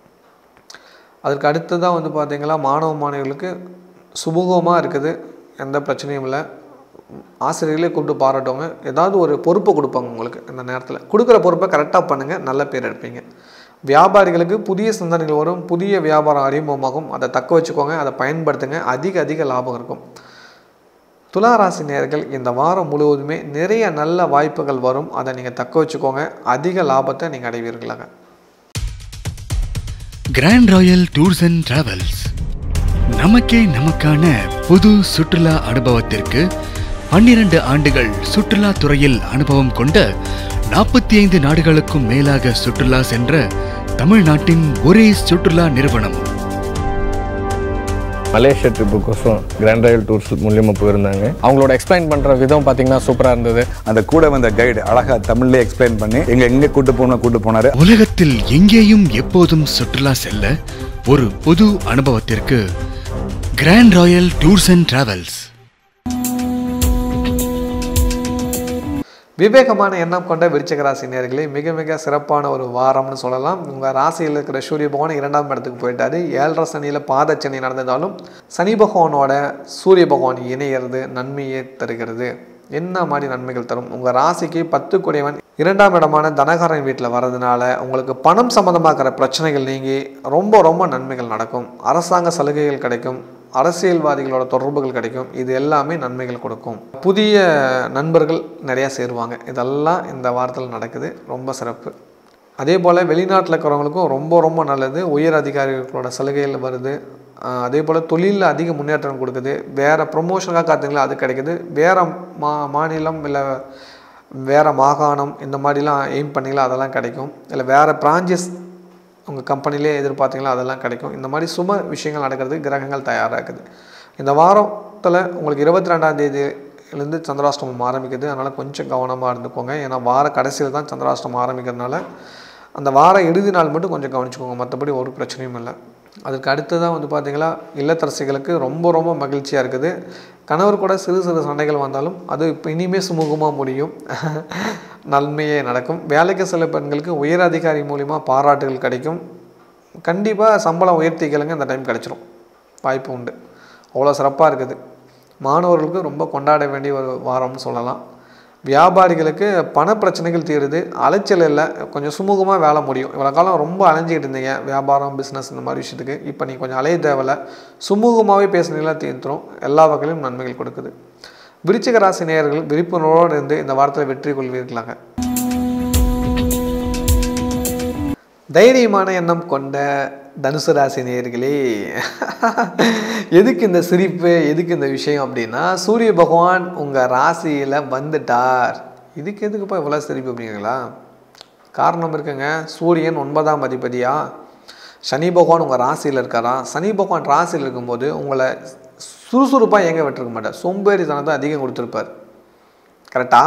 அதற்கு அடுத்ததாக வந்து பார்த்தீங்கன்னா மாணவ மாணவிகளுக்கு சுமூகமாக இருக்குது எந்த பிரச்சனையும் இல்லை ஆசிரியர்களே கூப்பிட்டு பாராட்டுவாங்க ஏதாவது ஒரு பொறுப்பை கொடுப்பாங்க உங்களுக்கு இந்த நேரத்தில் கொடுக்குற பொறுப்பை கரெக்டாக பண்ணுங்கள் நல்ல பேர் எடுப்பீங்க வியாபாரிகளுக்கு புதிய சிந்தனைகள் வரும் புதிய வியாபாரம் அறிமுகமாகும் அதை தக்க வச்சுக்கோங்க அதை பயன்படுத்துங்க அதிக அதிக லாபம் இருக்கும் துளாராசி நேயர்கள் இந்த வாரம் முழுவதுமே நிறைய நல்ல வாய்ப்புகள் வரும் அதை நீங்கள் தக்க வச்சுக்கோங்க அதிக லாபத்தை நீங்கள் அடைவீர்களாக Grand Royal Tours and Travels நமக்கே நமக்கான புது சுற்றுலா அனுபவத்திற்கு பன்னிரண்டு ஆண்டுகள் சுற்றுலா துறையில் அனுபவம் கொண்ட நாற்பத்தி ஐந்து நாடுகளுக்கும் மேலாக சுற்றுலா சென்ற தமிழ்நாட்டின் ஒரே சுற்றுலா நிறுவனம் மலேசியா ட்ரிப்புக்கோசம் கிராண்ட் ராயல் டூர்ஸ் மூலியமாக போயிருந்தாங்க அவங்களோட எக்ஸ்பிளைன் பண்ணுற விதம் பார்த்தீங்கன்னா சூப்பராக இருந்தது அந்த கூட வந்த கைடு அழகா தமிழ்லயே எக்ஸ்பிளைன் பண்ணி எங்க எங்க கூட்டு போகணும் கூட்டு போனாரு உலகத்தில் எங்கேயும் எப்போதும் சுற்றுலா செல்ல ஒரு புது அனுபவத்திற்கு Grand Royal Tours and Travels விவேகமான எண்ணம் கொண்ட விருச்சிக ராசி நேயர்களே மிக மிக சிறப்பான ஒரு வாரம்னு சொல்லலாம் உங்கள் ராசியில் இருக்கிற சூரிய பகவான் இரண்டாம் இடத்துக்கு போயிட்டாரு ஏழரை சனியில் பாதச்சனி நடந்ததாலும் சனி பகவானோட சூரிய பகவான் இணையிறது நன்மையை தருகிறது என்ன மாதிரி நன்மைகள் தரும் உங்கள் ராசிக்கு பத்து குடைவன் இரண்டாம் இடமான தனகாரன் வீட்டில் வர்றதுனால உங்களுக்கு பணம் சம்மந்தமாக்கிற பிரச்சனைகள் நீங்கி ரொம்ப ரொம்ப நன்மைகள் நடக்கும் அரசாங்க சலுகைகள் கிடைக்கும் அரசியல்வாதிகளோட தொடர்புகள் கிடைக்கும் இது எல்லாமே நன்மைகள் கொடுக்கும் புதிய நண்பர்கள் நிறையா சேருவாங்க இதெல்லாம் இந்த வாரத்தில் நடக்குது ரொம்ப சிறப்பு அதே போல் வெளிநாட்டில் இருக்கிறவங்களுக்கும் ரொம்ப ரொம்ப நல்லது உயர் அதிகாரிகளோட சலுகைகள் வருது ஆஹ் அதே போல் தொழிலில் அதிக முன்னேற்றம் கொடுக்குது வேறு ப்ரொமோஷனுக்காக காத்துங்களா அது கிடைக்குது வேறு மா மாநிலம் இல்லை வேறு மாகாணம் இந்த மாதிரிலாம் எய்ம் பண்ணிங்களா அதெல்லாம் கிடைக்கும் இல்லை வேறு பிரான்ச்சஸ் உங்கள் கம்பெனிலே எதிர்பார்த்தீங்களா அதெல்லாம் கிடைக்கும் இந்த மாதிரி சுப விஷயங்கள் நடக்கிறதுக்கு கிரகங்கள் தயாராகுது இந்த வாரத்தில் உங்களுக்கு இருபத்தி ரெண்டாம் தேதியிலேருந்து சந்திராஷ்டமம் ஆரம்பிக்குது அதனால் கொஞ்சம் கவனமாக இருந்துக்கோங்க ஏன்னா வார கடைசியில் தான் சந்திராஷ்டமம் ஆரம்பிக்கிறதுனால அந்த வார இறுதி நாள் மட்டும் கொஞ்சம் கவனிச்சுக்கோங்க மற்றபடி ஒரு பிரச்சனையும் இல்லை அதுக்கு அடுத்ததான் வந்து பார்த்தீங்களா இல்லத்தரசிகளுக்கு ரொம்ப ரொம்ப மகிழ்ச்சியாக இருக்குது கணவர் கூட சிறு சிறு சண்டைகள் வந்தாலும் அது இப்போ இனிமேல் சுமூகமாக முடியும் நன்மையே நடக்கும் வேலைக்கு சில பெண்களுக்கு உயர் அதிகாரி மூலிமா பாராட்டுகள் கிடைக்கும் கண்டிப்பாக சம்பளம் உயர்த்தி கேளுங்க இந்த டைம் கிடைச்சிரும் வாய்ப்பு உண்டு அவ்வளோ சிறப்பாக இருக்குது மாணவர்களுக்கு ரொம்ப கொண்டாட வேண்டிய ஒரு வாரம்னு சொல்லலாம் வியாபாரிகளுக்கு பண பிரச்சனைகள் தீருது அலைச்சல் இல்லை கொஞ்சம் சுமூகமாக வேலை முடியும் இவ்வளோ காலம் ரொம்ப அலைஞ்சிக்கிட்டு இருந்தீங்க வியாபாரம் பிஸ்னஸ் இந்த மாதிரி விஷயத்துக்கு இப்போ நீங்கள் கொஞ்சம் அலைய தேவையில்ல சுமூகமாகவே பேசுனீங்களா தீர்த்துரும் எல்லா வகையிலும் நன்மைகள் கொடுக்குது விருச்சிக ராசி நேயர்கள் விழிப்புணர்வோடு இருந்து இந்த வாரத்தில் வெற்றி கொள்வீர்களாங்க தைரியமான எண்ணம் கொண்ட தனுசு ராசி நேயர்களே எதுக்கு இந்த சிரிப்பு எதுக்கு இந்த விஷயம் அப்படின்னா சூரிய பகவான் உங்கள் ராசியில் வந்துட்டார் இதுக்கு எதுக்குப்பா இவ்வளோ சிரிப்பு அப்படிங்களா காரணம் இருக்குங்க சூரியன் ஒன்பதாம் அதிபதியா சனி பகவான் உங்கள் ராசியில் இருக்காரா சனி பகவான் ராசியில் இருக்கும்போது உங்களை சுறுசுறுப்பாக எங்கே விட்டுருக்க மாட்டார் சோம்பேறித்தனத்தை அதிகம் கொடுத்துருப்பார் கரெக்டா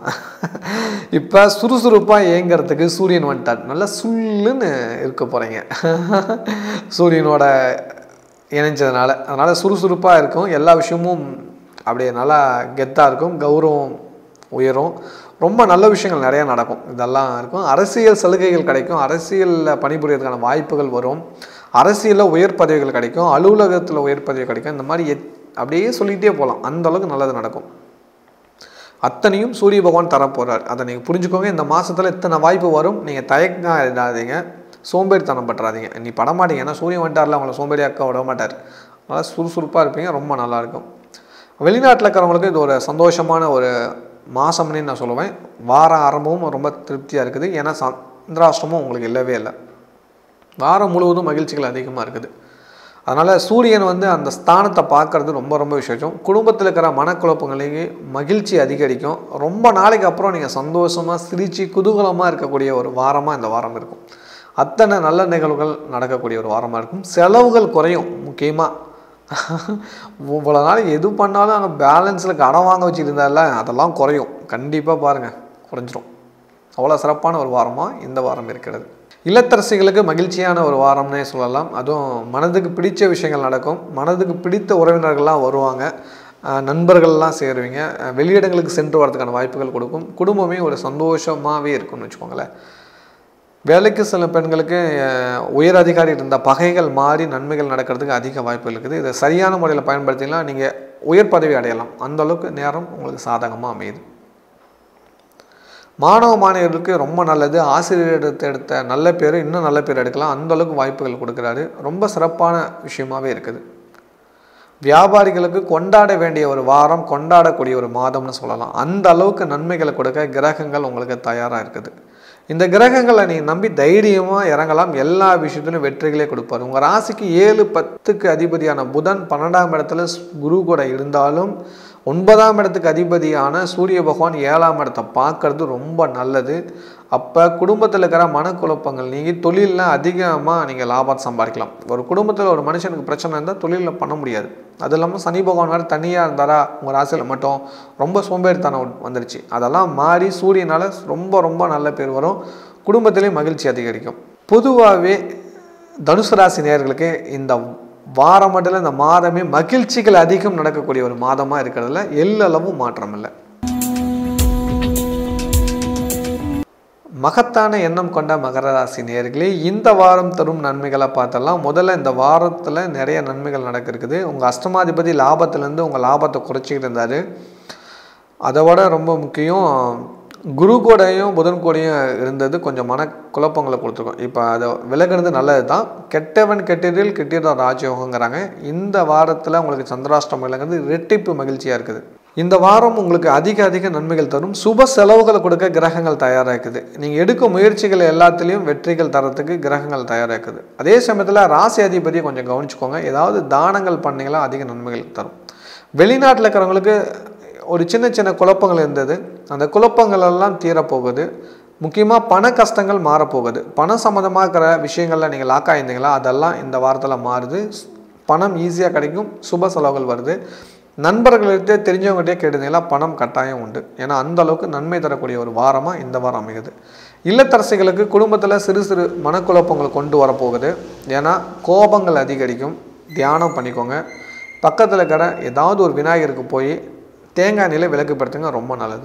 இப்போ சுறுசுறுப்பாக இயங்கிறதுக்கு சூரியன் வந்துட்டார் நல்லா சுல்லுன்னு இருக்க போகிறீங்க சூரியனோட இணைஞ்சதுனால அதனால் சுறுசுறுப்பாக இருக்கும் எல்லா விஷயமும் அப்படியே நல்லா கெத்தாக இருக்கும் கௌரவம் உயரும் ரொம்ப நல்ல விஷயங்கள் நிறையா நடக்கும் இதெல்லாம் இருக்கும் அரசியல் சலுகைகள் கிடைக்கும் அரசியலில் பணிபுரியறதுக்கான வாய்ப்புகள் வரும் அரசியலில் உயர் பதவிகள் கிடைக்கும் அலுவலகத்தில் உயர் பதவி கிடைக்கும் இந்த மாதிரி எத் அப்படியே சொல்லிகிட்டே போகலாம் அந்த அளவுக்கு நல்லது நடக்கும் அத்தனையும் சூரிய பகவான் தரப்போகிறார் அதை நீங்கள் புரிஞ்சுக்கோங்க இந்த மாதத்தில் இத்தனை வாய்ப்பு வரும் நீங்கள் தயக்கம் இடாதீங்க சோம்பேறித்தனம் பட்டுறாதீங்க நீ படமாட்டீங்க ஏன்னா சூரியன் வந்துட்டார்ல அவங்கள சோம்பேறியாக்க விட மாட்டார் அதனால் சுறுசுறுப்பாக இருப்பீங்க ரொம்ப நல்லாயிருக்கும் வெளிநாட்டில் இருக்கிறவங்களுக்கு இது ஒரு சந்தோஷமான ஒரு மாதம்னு நான் சொல்லுவேன் வார ஆரம்பமும் ரொம்ப திருப்தியாக இருக்குது ஏன்னா சந்திராஷ்டமும் உங்களுக்கு இல்லவே இல்லை வாரம் முழுவதும் மகிழ்ச்சிகள் அதிகமாக இருக்குது அதனால் சூரியன் வந்து அந்த ஸ்தானத்தை பார்க்கறது ரொம்ப ரொம்ப விசேஷம் குடும்பத்தில் இருக்கிற மனக்குழப்பங்களுக்கு மகிழ்ச்சி அதிகரிக்கும் ரொம்ப நாளைக்கு அப்புறம் நீங்கள் சந்தோஷமாக சிரித்து குதூகலமாக இருக்கக்கூடிய ஒரு வாரமாக இந்த வாரம் இருக்கும் அத்தனை நல்ல நிகழ்வுகள் நடக்கக்கூடிய ஒரு வாரமாக இருக்கும் செலவுகள் குறையும் முக்கியமாக இவ்வளோ நாள் எது பண்ணாலும் அங்கே பேலன்ஸில் கடன் வாங்க வச்சுருந்தால அதெல்லாம் குறையும் கண்டிப்பாக பாருங்கள் குறைஞ்சிரும் அவ்வளோ சிறப்பான ஒரு வாரமாக இந்த வாரம் இருக்கிறது இல்லத்தரசிகளுக்கு மகிழ்ச்சியான ஒரு வாரம்னே சொல்லலாம் அதுவும் மனதுக்கு பிடிச்ச விஷயங்கள் நடக்கும் மனதுக்கு பிடித்த உறவினர்கள்லாம் வருவாங்க அஹ் நண்பர்கள்லாம் சேருவீங்க அஹ் வெளியிடங்களுக்கு சென்று வரதுக்கான வாய்ப்புகள் கொடுக்கும் குடும்பமே ஒரு சந்தோஷமாகவே இருக்கும்னு வச்சுக்கோங்களேன் வேலைக்கு சில பெண்களுக்கு அஹ், உயர் அதிகாரி இருந்த பகைகள் மாறி நன்மைகள் நடக்கிறதுக்கு அதிக வாய்ப்புகள் இருக்குது இதை சரியான முறையில் பயன்படுத்தினா நீங்கள் உயர் பதவி அடையலாம் அந்த அளவுக்கு நேரம் உங்களுக்கு சாதகமாக அமையுது மாணவ மாணவியர்களுக்கு ரொம்ப நல்லது ஆசிரியர் எடுத்து எடுத்த நல்ல பேர் இன்னும் நல்ல பேர் எடுக்கலாம் அந்த அளவுக்கு வாய்ப்புகள் கொடுக்குறாரு ரொம்ப சிறப்பான விஷயமாவே இருக்குது வியாபாரிகளுக்கு கொண்டாட வேண்டிய ஒரு வாரம் கொண்டாடக்கூடிய ஒரு மாதம்னு சொல்லலாம் அந்த அளவுக்கு நன்மைகளை கொடுக்க கிரகங்கள் உங்களுக்கு தயாராக இருக்குது இந்த கிரகங்களை நீங்கள் நம்பி தைரியமாக இறங்கலாம் எல்லா விஷயத்திலும் வெற்றிகளே கொடுப்பார் உங்கள் ராசிக்கு ஏழு பத்துக்கு அதிபதியான புதன் பன்னெண்டாம் இடத்துல குரு கூட இருந்தாலும் ஒன்பதாம் இடத்துக்கு அதிபதியான சூரிய பகவான் ஏழாம் இடத்தை பார்க்கறது ரொம்ப நல்லது அப்போ குடும்பத்தில் இருக்கிற மனக்குழப்பங்கள் நீங்கி தொழிலில் அதிகமாக நீங்கள் லாபம் சம்பாதிக்கலாம் ஒரு குடும்பத்தில் ஒரு மனுஷனுக்கு பிரச்சனை இருந்தால் தொழிலில் பண்ண முடியாது அது இல்லாமல் சனி பகவான் வேறு தனியாக இருந்தாரா உங்கள் ராசியில் மட்டும் ரொம்ப சோம்பேறித்தனம் வந்துருச்சு அதெல்லாம் மாறி சூரியனால் ரொம்ப ரொம்ப நல்ல பேர் வரும் குடும்பத்திலேயும் மகிழ்ச்சி அதிகரிக்கும் பொதுவாகவே தனுசு ராசி நேயர்களுக்கு இந்த வாரம் மட்டும் இல்ல, இந்த மாதமே மகிழ்ச்சிகள் அதிகம் நடக்கக்கூடிய ஒரு மாதமாக இருக்கிறதுல எல்லளவும் மாற்றம் இல்லை மகத்தான எண்ணம் கொண்ட மகர ராசி நேயர்களே இந்த வாரம் தரும் நன்மைகளை பார்த்தலாம் முதல்ல இந்த வாரத்தில் நிறைய நன்மைகள் நடக்க இருக்குது உங்கள் அஷ்டமாதிபதி லாபத்துலேருந்து உங்கள் லாபத்தை குறைச்சிக்கிட்டு இருந்தார் அதை விட ரொம்ப முக்கியம் குரு கூடையும் புதன் கூடையும் இருந்தது கொஞ்சம் மன குழப்பங்களை கொடுத்துருக்கோம் இப்போ அதை விலகுனது நல்லது தான் கெட்டவன் கெட்டிடில் கெட்டிதான் ராஜயோகங்கிறாங்க இந்த வாரத்தில் உங்களுக்கு சந்திராஷ்டமம் விலங்குறது ரெட்டிப்பு மகிழ்ச்சியாக இருக்குது இந்த வாரம் உங்களுக்கு அதிக அதிக நன்மைகள் தரும் சுப செலவுகளை கொடுக்க கிரகங்கள் தயாராக இருக்குது நீங்கள் எடுக்கும் முயற்சிகள் எல்லாத்துலேயும் வெற்றிகள் தரத்துக்கு கிரகங்கள் தயாராக இருக்குது அதே சமயத்தில் ராசி அதிபதியை கொஞ்சம் கவனிச்சுக்கோங்க ஏதாவது தானங்கள் பண்ணீங்களா அதிக நன்மைகள் தரும் வெளிநாட்டில் இருக்கிறவங்களுக்கு ஒரு சின்ன சின்ன குழப்பங்கள் இருந்தது அந்த குழப்பங்கள் எல்லாம் தீரப்போகுது முக்கியமாக பண கஷ்டங்கள் மாறப்போகுது பணம் சம்மந்தமாக இருக்கிற விஷயங்களில் நீங்கள் லாக் ஆயிருந்தீங்களா அதெல்லாம் இந்த வாரத்தில் மாறுது பணம் ஈஸியாக கிடைக்கும் சுப செலவுகள் வருது நண்பர்கள்கிட்ட தெரிஞ்சவங்ககிட்டே கேட்டிருந்தீங்களா பணம் கட்டாயம் உண்டு ஏன்னா அந்த அளவுக்கு நன்மை தரக்கூடிய ஒரு வாரமாக இந்த வாரம் அமையுது இல்லத்தரசிகளுக்கு குடும்பத்தில் சிறு சிறு மனக்குழப்பங்கள் கொண்டு வரப்போகுது ஏன்னா கோபங்கள் அதிகரிக்கும் தியானம் பண்ணிக்கோங்க பக்கத்தில் இருக்கிற ஏதாவது ஒரு விநாயகருக்கு போய் தேங்காய் எண்ணெயில் விளக்குப்படுத்துங்க ரொம்ப நல்லது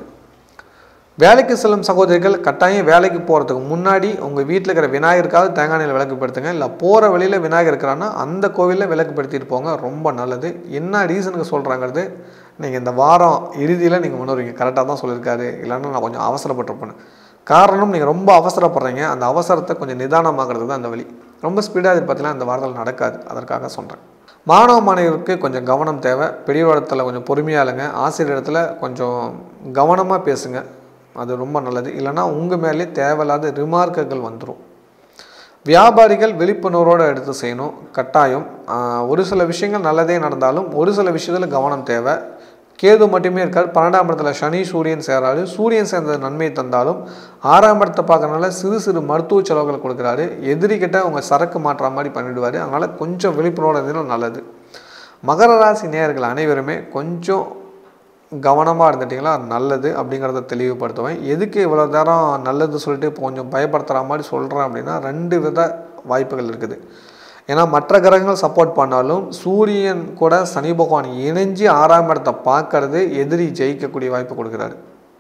வேலைக்கு செல்லும் சகோதரிகள் கட்டாயம் வேலைக்கு போகிறதுக்கு முன்னாடி உங்கள் வீட்டில் இருக்கிற விநாயகருக்காவது தேங்காய் எண்ணெயில் விளக்குப்படுத்துங்க இல்லை போகிற வழியில் விநாயகர் இருக்கிறான்னா அந்த கோவிலில் விளக்குப்படுத்திட்டு போங்க ரொம்ப நல்லது என்ன ரீசனுக்கு சொல்கிறாங்கிறது நீங்கள் இந்த வாரம் இறுதியில் நீங்கள் உணர்வீங்க கரெக்டாக தான் சொல்லியிருக்காரு இல்லைன்னா நான் கொஞ்சம் அவசரப்பட்டிருப்பேன் காரணம் நீங்கள் ரொம்ப அவசரப்படுறீங்க அந்த அவசரத்தை கொஞ்சம் நிதானமாகிறது தான் அந்த வழி ரொம்ப ஸ்பீடாக எதிர்பார்த்தீங்கன்னா இந்த வாரத்தில் நடக்காது அதற்காக சொல்கிறேன் மாணவ மாணவியருக்கு கொஞ்சம் கவனம் தேவை பெரியவரத்தில் கொஞ்சம் பொறுமையாக இருங்க ஆசிரியர் இடத்துல கொஞ்சம் கவனமாக பேசுங்க அது ரொம்ப நல்லது இல்லைன்னா உங்கள் மேலே தேவையில்லாத ரிமார்க்குகள் வந்துடும் வியாபாரிகள் விழிப்புணர்வோடு எடுத்து செய்யணும் கட்டாயம் ஆஹ், ஒரு சில விஷயங்கள் நல்லதே நடந்தாலும் ஒரு சில விஷயத்தில் கவனம் தேவை கேது மட்டுமே இருக்கார் பன்னெண்டாம் இடத்துல சனி சூரியன் சேராரு சூரியன் சேர்ந்த நன்மை தந்தாலும் ஆறாம் இடத்தை பார்க்கறனால சிறு சிறு மருத்துவ செலவுகள் கொடுக்குறாரு எதிரிக்கிட்ட அவங்க சரக்கு மாற்றுற மாதிரி பண்ணிடுவார் அதனால் கொஞ்சம் விழிப்புணர்வோடு இருந்தீங்கன்னா நல்லது மகர ராசி நேயர்கள் அனைவருமே கொஞ்சம் கவனமாக இருந்துட்டிங்களா நல்லது அப்படிங்கிறத தெளிவுபடுத்துவேன் எதுக்கு இவ்வளோ நேரம் நல்லது சொல்லிட்டு இப்போ கொஞ்சம் பயப்படுத்துகிற மாதிரி சொல்கிறேன் அப்படின்னா ரெண்டு வித வாய்ப்புகள் இருக்குது ஏன்னா மற்ற கிரகங்கள் சப்போர்ட் பண்ணாலும் சூரியன் கூட சனி பகவான் இணைஞ்சு ஆறாம் இடத்தை பார்க்கறது எதிரி ஜெயிக்கக்கூடிய வாய்ப்பு கொடுக்குறாரு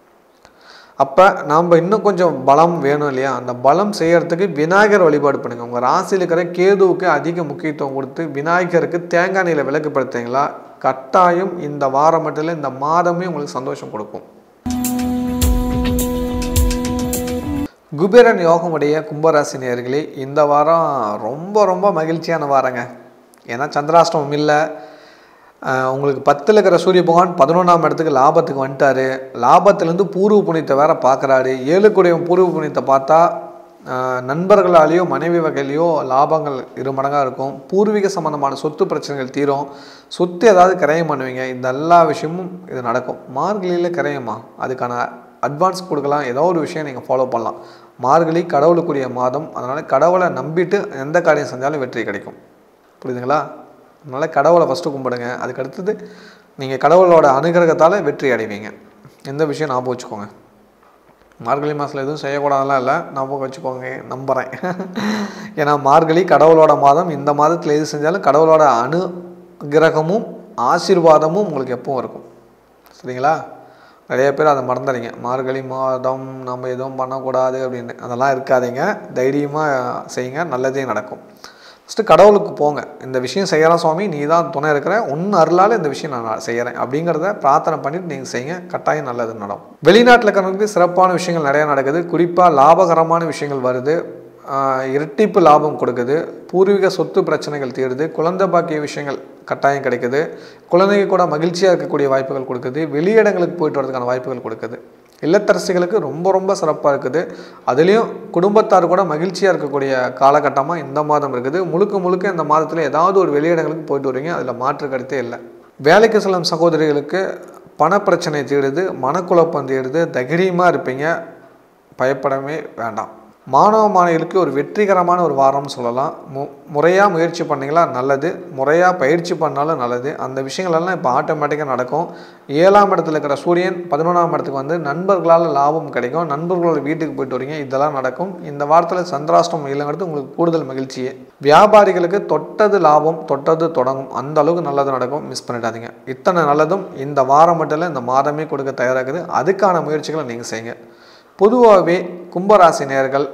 அப்போ நாம் இன்னும் கொஞ்சம் பலம் வேணும் இல்லையா அந்த பலம் செய்யறதுக்கு விநாயகர் வழிபாடு பண்ணுங்கள் உங்கள் ராசியில் இருக்கிற கேதுவுக்கு அதிக முக்கியத்துவம் கொடுத்து விநாயகருக்கு தேங்காய் எண்ணெயில் விளக்குப்படுத்துங்களா கட்டாயம் இந்த வாரம் மட்டும் இல்லை இந்த மாதமே உங்களுக்கு சந்தோஷம் கொடுக்கும் குபேரன் யோகமுடைய கும்பராசி நேயர்களே இந்த வாரம் ரொம்ப ரொம்ப மகிழ்ச்சியான வாரங்க ஏன்னா சந்திராஷ்டமம் இல்லை ஆஹ் உங்களுக்கு பத்தில் இருக்கிற சூரிய பகவான் பதினொன்றாம் இடத்துக்கு லாபத்துக்கு வந்துட்டாரு லாபத்துலேருந்து பூர்வ புண்ணியத்தை வேற பார்க்குறாரு ஏழுக்குடையவன் பூர்வ புண்ணியத்தை பார்த்தா ஆஹ் நண்பர்களாலேயோ மனைவி வகையிலையோ லாபங்கள் இரு மடங்காக இருக்கும் பூர்வீக சம்பந்தமான சொத்து பிரச்சனைகள் தீரும் சொத்து ஏதாவது கிரயம் பண்ணுவீங்க இந்த எல்லா விஷயமும் இது நடக்கும் மார்கழியில் கிரயமா அதுக்கான அட்வான்ஸ் கொடுக்கலாம் ஏதோ ஒரு விஷயம் நீங்கள் ஃபாலோ பண்ணலாம் மார்கழி கடவுளுக்குரிய மாதம் அதனால் கடவுளை நம்பிட்டு எந்த காரியம் செஞ்சாலும் வெற்றி கிடைக்கும் புரியுதுங்களா அதனால் கடவுளை ஃபஸ்ட்டு கும்பிடுங்க அதுக்கு அடுத்தது நீங்கள் கடவுளோட அனுகிரகத்தால் வெற்றி அடைவீங்க எந்த விஷயம் ஞாபகம் வச்சுக்கோங்க மார்கழி மாதத்தில் எதுவும் செய்யக்கூடாதெல்லாம் இல்லை ஞாபகம் வச்சுக்கோங்க நம்புகிறேன் ஏன்னா மார்கழி கடவுளோட மாதம் இந்த மாதத்தில் எது செஞ்சாலும் கடவுளோட அனுகிரகமும் ஆசீர்வாதமும் உங்களுக்கு எப்பவும் இருக்கும் சரிங்களா நிறைய பேர் அதை மறந்துடுறீங்க மார்கழி மாதம் நம்ம எதுவும் பண்ணக்கூடாது அப்படின்னு அதெல்லாம் இருக்காதீங்க தைரியமாக செய்யுங்க நல்லதே நடக்கும் ஃபஸ்ட்டு கடவுளுக்கு போங்க இந்த விஷயம் செய்கிறேன் சுவாமி நீ தான் துணை இருக்கிற உன் அருளால் இந்த விஷயம் நான் செய்கிறேன் அப்படிங்கிறத பிரார்த்தனை பண்ணிட்டு நீங்கள் செய்யுங்க கட்டாயம் நல்லது நடக்கும் வெளிநாட்டில் இருக்கிறவங்களுக்கு சிறப்பான விஷயங்கள் நிறையா நடக்குது குறிப்பாக லாபகரமான விஷயங்கள் வருது ஆஹ் இரட்டிப்பு லாபம் கொடுக்குது பூர்வீக சொத்து பிரச்சனைகள் தீருது குழந்தை பாக்கிய விஷயங்கள் கட்டாயம் கிடைக்குது குழந்தைங்க கூட மகிழ்ச்சியாக இருக்கக்கூடிய வாய்ப்புகள் கொடுக்குது வெளியிடங்களுக்கு போயிட்டு வரதுக்கான வாய்ப்புகள் கொடுக்குது இல்லத்தரசிகளுக்கு ரொம்ப ரொம்ப சிறப்பாக இருக்குது அதுலேயும் குடும்பத்தார் கூட மகிழ்ச்சியாக இருக்கக்கூடிய காலகட்டமாக இந்த மாதம் இருக்குது முழுக்க முழுக்க இந்த மாதத்தில் ஏதாவது ஒரு வெளியிடங்களுக்கு போயிட்டு வருவீங்க அதில் மாற்று கருத்தே இல்லை வேலைக்கு செல்லும் சகோதரிகளுக்கு பணப்பிரச்சனை தீடுது மனக்குழப்பம் தீடுது தைரியமாக இருப்பீங்க பயப்படவே வேண்டாம் மாணவ மாணவிகளுக்கு ஒரு வெற்றிகரமான ஒரு வாரம்னு சொல்லலாம் மு முறையாக முயற்சி பண்ணிங்களா நல்லது முறையாக பயிற்சி பண்ணாலும் நல்லது அந்த விஷயங்களெல்லாம் இப்போ ஆட்டோமேட்டிக்காக நடக்கும் ஏழாம் இடத்துல இருக்கிற சூரியன் பதினொன்றாம் இடத்துக்கு வந்து நண்பர்களால் லாபம் கிடைக்கும் நண்பர்களோட வீட்டுக்கு போயிட்டு வரீங்க இதெல்லாம் நடக்கும் இந்த வாரத்தில் சந்திராஷ்டம் இல்லைங்கிறது உங்களுக்கு கூடுதல் மகிழ்ச்சியே வியாபாரிகளுக்கு தொட்டது லாபம் தொட்டது தொடங்கும் அந்த அளவுக்கு நல்லது நடக்கும் மிஸ் பண்ணிடாதீங்க இத்தனை நல்லதும் இந்த வாரம் மட்டும் இல்லை இந்த மாதமே கொடுக்க தயாராகுது அதுக்கான முயற்சிகளை நீங்கள் செய்யுங்க பொதுவாகவே கும்பராசி நேர்கள்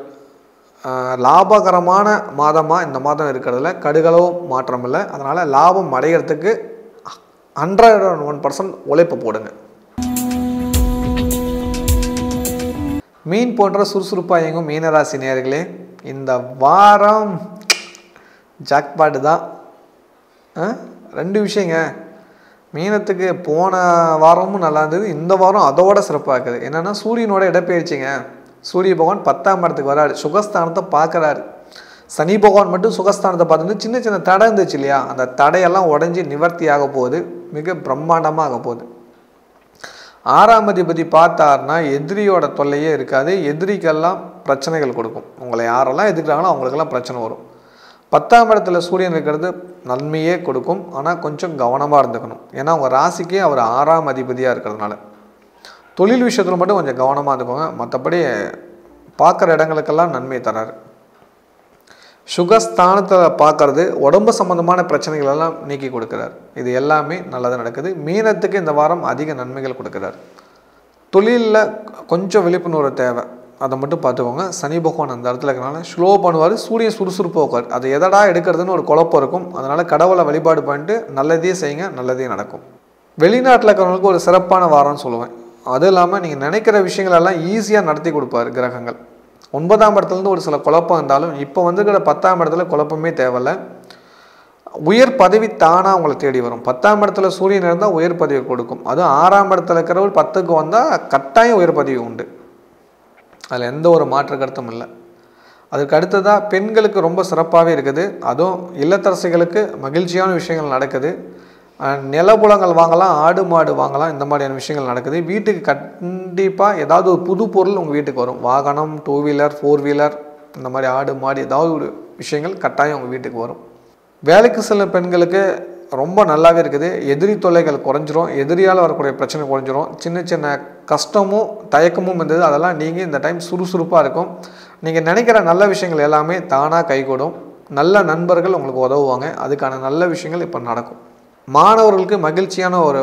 லாபகரமான மாதமாக இந்த மாதம் இருக்கிறதுல கடுகளவும் மாற்றம் இல்லை அதனால் லாபம் அடைகிறதுக்கு ஹண்ட்ரட் ஒன் பர்சன்ட் உழைப்பு போடுங்க மீன் போன்ற சுறுசுறுப்பாக இயங்கும் மீனராசி நேயர்களே இந்த வாரம் ஜாக்பாட்டு தான் ஆ? ரெண்டு விஷயங்க மீனத்துக்கு போன வாரமும் நல்லா இருந்தது இந்த வாரம் அதோட சிறப்பாக இருக்குது என்னென்னா சூரியனோட இடப்பெயர்ச்சிங்க சூரிய பகவான் பத்தாம் இடத்துக்கு வராரு சுகஸ்தானத்தை பார்க்குறாரு சனி பகவான் மட்டும் சுகஸ்தானத்தை பார்த்துட்டு சின்ன சின்ன தடை இருந்துச்சு இல்லையா அந்த தடையெல்லாம் உடஞ்சி நிவர்த்தி ஆக போகுது மிக பிரம்மாண்டமாக ஆக போகுது ஆறாம் அதிபதி பார்த்தாருன்னா எதிரியோட தொல்லையே இருக்காது எதிரிக்கெல்லாம் பிரச்சனைகள் கொடுக்கும் உங்களை யாரெல்லாம் எதிர்க்கிறாங்களோ அவங்களுக்கெல்லாம் பிரச்சனை வரும் பத்தாம் இடத்துல சூரியன் இருக்கிறது நன்மையே கொடுக்கும் ஆனால் கொஞ்சம் கவனமாக இருந்துக்கணும் ஏன்னா உங்கள் ராசிக்கே அவர் ஆறாம் அதிபதியாக இருக்கிறதுனால தொழில் விஷயத்தில் மட்டும் கொஞ்சம் கவனமாக இருந்துக்கோங்க மற்றபடி பார்க்குற இடங்களுக்கெல்லாம் நன்மை தராரு சுகஸ்தானத்தில் பார்க்கறது உடம்பு சம்மந்தமான பிரச்சனைகள் எல்லாம் நீக்கி கொடுக்குறார் இது எல்லாமே நல்லதாக நடக்குது மீனத்துக்கு இந்த வாரம் அதிக நன்மைகள் கொடுக்குறார் தொழிலில் கொஞ்சம் விழிப்புணர்வு தேவை அதை மட்டும் பார்த்துக்கோங்க சனி பகவான் அந்த இடத்துல இருக்கனால ஸ்லோ பண்ணுவார் சூரியன் சுறுசுறுப்பாக உட்கார் அது எதடா எடுக்கிறதுன்னு ஒரு குழப்பம் இருக்கும் அதனால் கடவுளை வழிபாடு பண்ணிட்டு நல்லதே செய்யுங்க நல்லதே நடக்கும் வெளிநாட்டில் இருக்கிறவங்களுக்கு ஒரு சிறப்பான வாரம்னு சொல்லுவேன் அதுவும் இல்லாமல் நீங்கள் நினைக்கிற விஷயங்கள் எல்லாம் ஈஸியாக நடத்தி கொடுப்பார் கிரகங்கள் ஒன்பதாம் இடத்துலேருந்து ஒரு சில குழப்பம் இருந்தாலும் இப்போ வந்துக்கிற பத்தாம் இடத்துல குழப்பமே தேவையில்ல உயர் பதவி தானாக உங்களை தேடி வரும் பத்தாம் இடத்துல சூரியன் இருந்தால் உயர் பதவி கொடுக்கும் அதுவும் ஆறாம் இடத்துல இருக்கிறவர் பத்துக்கு வந்தால் கட்டாயம் உயர் பதவி உண்டு அதில் எந்த ஒரு மாற்று கருத்தும் இல்லை அதுக்கு அடுத்ததாக பெண்களுக்கு ரொம்ப சிறப்பாகவே இருக்குது அதுவும் இல்லத்தரசிகளுக்கு மகிழ்ச்சியான விஷயங்கள் நடக்குது அஹ் நிலபுலங்கள் வாங்கலாம் ஆடு மாடு வாங்கலாம் இந்த மாதிரியான விஷயங்கள் நடக்குது வீட்டுக்கு கண்டிப்பாக ஏதாவது ஒரு புது பொருள் உங்கள் வீட்டுக்கு வரும் வாகனம் டூ வீலர் ஃபோர் வீலர் இந்த மாதிரி ஆடு மாடு ஏதாவது ஒரு விஷயங்கள் கட்டாயம் உங்கள் வீட்டுக்கு வரும் வேலைக்கு செல்லும் பெண்களுக்கு ரொம்ப நல்லாவே இருக்குது எதிரி தொல்லைகள் குறைஞ்சிரும் எதிரியால் வரக்கூடிய பிரச்சனை குறைஞ்சிரும் சின்ன சின்ன கஷ்டமும் தயக்கமும் இருந்தது அதெல்லாம் நீங்கள் இந்த டைம் சுறுசுறுப்பாக இருக்கும் நீங்கள் நினைக்கிற நல்ல விஷயங்கள் எல்லாமே தானாக கைகூடும் நல்ல நண்பர்கள் உங்களுக்கு உதவுவாங்க அதுக்கான நல்ல விஷயங்கள் இப்போ நடக்கும் மாணவர்களுக்கு மகிழ்ச்சியான ஒரு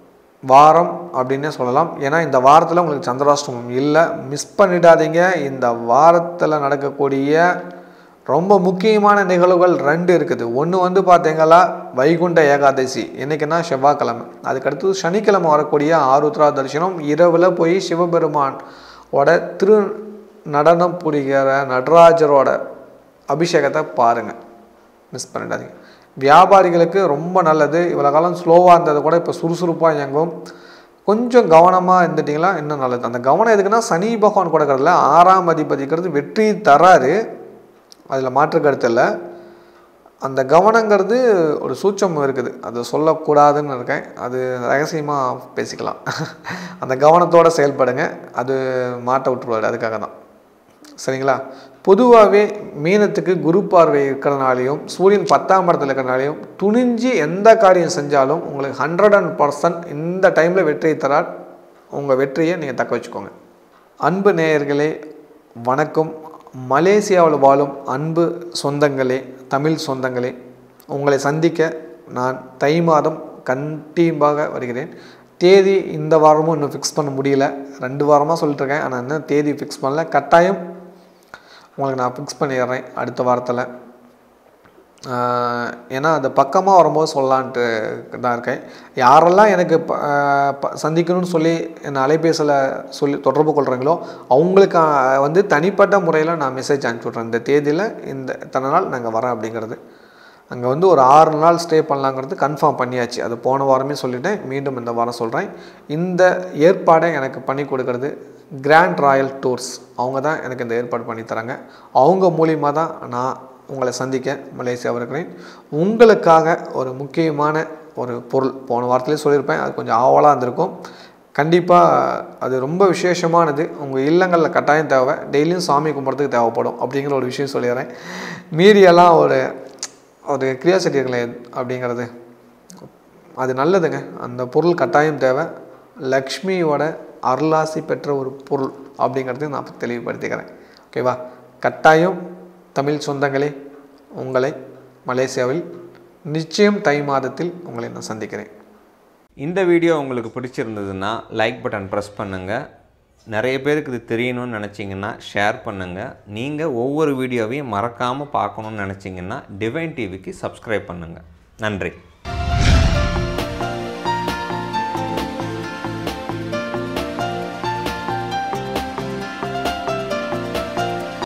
வாரம் அப்படின்னே சொல்லலாம் ஏன்னா இந்த வாரத்தில் உங்களுக்கு சந்திராஷ்டமம் இல்லை மிஸ் பண்ணிடாதீங்க இந்த வாரத்தில் நடக்கக்கூடிய ரொம்ப முக்கியமான நிகழ்வுகள் ரெண்டு இருக்குது ஒன்று வந்து பார்த்தீங்களா வைகுண்ட ஏகாதசி என்னைக்குன்னா செவ்வாய்க்கிழமை அதுக்கடுத்து சனிக்கிழமை வரக்கூடிய ஆருத்ரா தரிசனம் இரவில் போய் சிவபெருமான் ஓட திரு நடனம் புரிகிற நடராஜரோட அபிஷேகத்தை பாருங்கள் மிஸ் பண்ணிடாதீங்க வியாபாரிகளுக்கு ரொம்ப நல்லது இவ்வளோ காலம் ஸ்லோவாக இருந்தது கூட இப்போ சுறுசுறுப்பாக இயங்கும் கொஞ்சம் கவனமாக இருந்துட்டிங்களா இன்னும் நல்லது அந்த கவனம் எதுக்குன்னா சனி பகவான் கொடுக்கறதுல ஆறாம் அதிபதிக்கிறது வெற்றி தராரு அதில் மாற்று கருத்து இல்லை அந்த கவனங்கிறது ஒரு சூட்சம் இருக்குது அது சொல்லக்கூடாதுன்னு இருக்கேன் அது ரகசியமாக பேசிக்கலாம் அந்த கவனத்தோடு செயல்படுங்க அது மாட்ட விட்டுருவாரு அதுக்காக தான் சரிங்களா பொதுவாகவே மீனத்துக்கு குரு பார்வை இருக்கிறனாலையும் சூரியன் பத்தாம் இடத்துல இருக்கிறனாலையும் துணிஞ்சு எந்த காரியம் செஞ்சாலும் உங்களுக்கு ஹண்ட்ரட் அண்ட் பர்சன்ட் இந்த டைமில் வெற்றியை தரார் உங்கள் வெற்றியை நீங்கள் தக்க வச்சுக்கோங்க அன்பு நேயர்களே வணக்கம் மலேசியாவில் வாழும் அன்பு சொந்தங்களே தமிழ் சொந்தங்களே உங்களை சந்திக்க நான் தை மாதம் கண்டிப்பாக வருகிறேன் தேதி இந்த வாரமும் இன்னும் ஃபிக்ஸ் பண்ண முடியல ரெண்டு வாரமாக சொல்லிட்டுருக்கேன் ஆனால் இன்னும் தேதி ஃபிக்ஸ் பண்ணல கட்டாயம் உங்களுக்கு நான் ஃபிக்ஸ் பண்ணிடுறேன் அடுத்த வாரத்தில் ஆஹ் ஏன்னா அது பக்கமாக வரும்போது சொல்லலான்ட்டு தான் இருக்கேன் யாரெல்லாம் எனக்கு ப- ஆஹ் ப- சந்திக்கணும்னு சொல்லி என்னை அலைபேசியில் சொல்லி தொடர்பு கொள்கிறீங்களோ அவங்களுக்கு ஆஹ் வந்து தனிப்பட்ட முறையில் நான் மெசேஜ் அனுப்பிச்சி விட்றேன் இந்த தேதியில் இந்த இத்தனை நாள் நாங்கள் வரேன் அப்படிங்கிறது அங்கே வந்து ஒரு ஆறு நாள் ஸ்டே பண்ணலாங்கிறது கன்ஃபார்ம் பண்ணியாச்சு அது போன வாரமே சொல்லிட்டேன் மீண்டும் இந்த வாரம் சொல்கிறேன் இந்த ஏற்பாடை எனக்கு பண்ணி கொடுக்கறது கிராண்ட் ராயல் டூர்ஸ் அவங்க தான் எனக்கு இந்த ஏற்பாடு பண்ணி தராங்க அவங்க மூலியமாக தான் நான் உங்களை சந்திக்க மலேசியா இருக்கிறேன் உங்களுக்காக ஒரு முக்கியமான ஒரு பொருள் போன வாரத்திலே சொல்லியிருப்பேன் அது கொஞ்சம் ஆவலாக இருந்திருக்கும் கண்டிப்பாக அது ரொம்ப விசேஷமானது உங்கள் இல்லங்களில் கட்டாயம் தேவை டெய்லியும் சாமி கும்பிட்றதுக்கு தேவைப்படும் அப்படிங்கிற ஒரு விஷயம் சொல்லிடுறேன் மீறியெல்லாம் ஒரு ஒரு கிரியாசிட்டி இருக்குல்ல அப்படிங்கிறது அது நல்லதுங்க அந்த பொருள் கட்டாயம் தேவை லக்ஷ்மியோட அருளாசி பெற்ற ஒரு பொருள் அப்படிங்கிறது நான் தெளிவுபடுத்திக்கிறேன் ஓகேவா கட்டாயம் தமிழ் சொந்தங்களே உங்களை மலேசியாவில் நிச்சயம் தை மாதத்தில் உங்களை நான் சந்திக்கிறேன் இந்த வீடியோ உங்களுக்கு பிடிச்சிருந்ததுன்னா லைக் பட்டன் ப்ரெஸ் பண்ணுங்கள் நிறைய பேருக்கு இது தெரியணும்னு நினச்சிங்கன்னா ஷேர் பண்ணுங்கள் நீங்கள் ஒவ்வொரு வீடியோவையும் மறக்காமல் பார்க்கணுன்னு நினச்சிங்கன்னா டிவைன் டிவிக்கு சப்ஸ்கிரைப் பண்ணுங்கள் நன்றி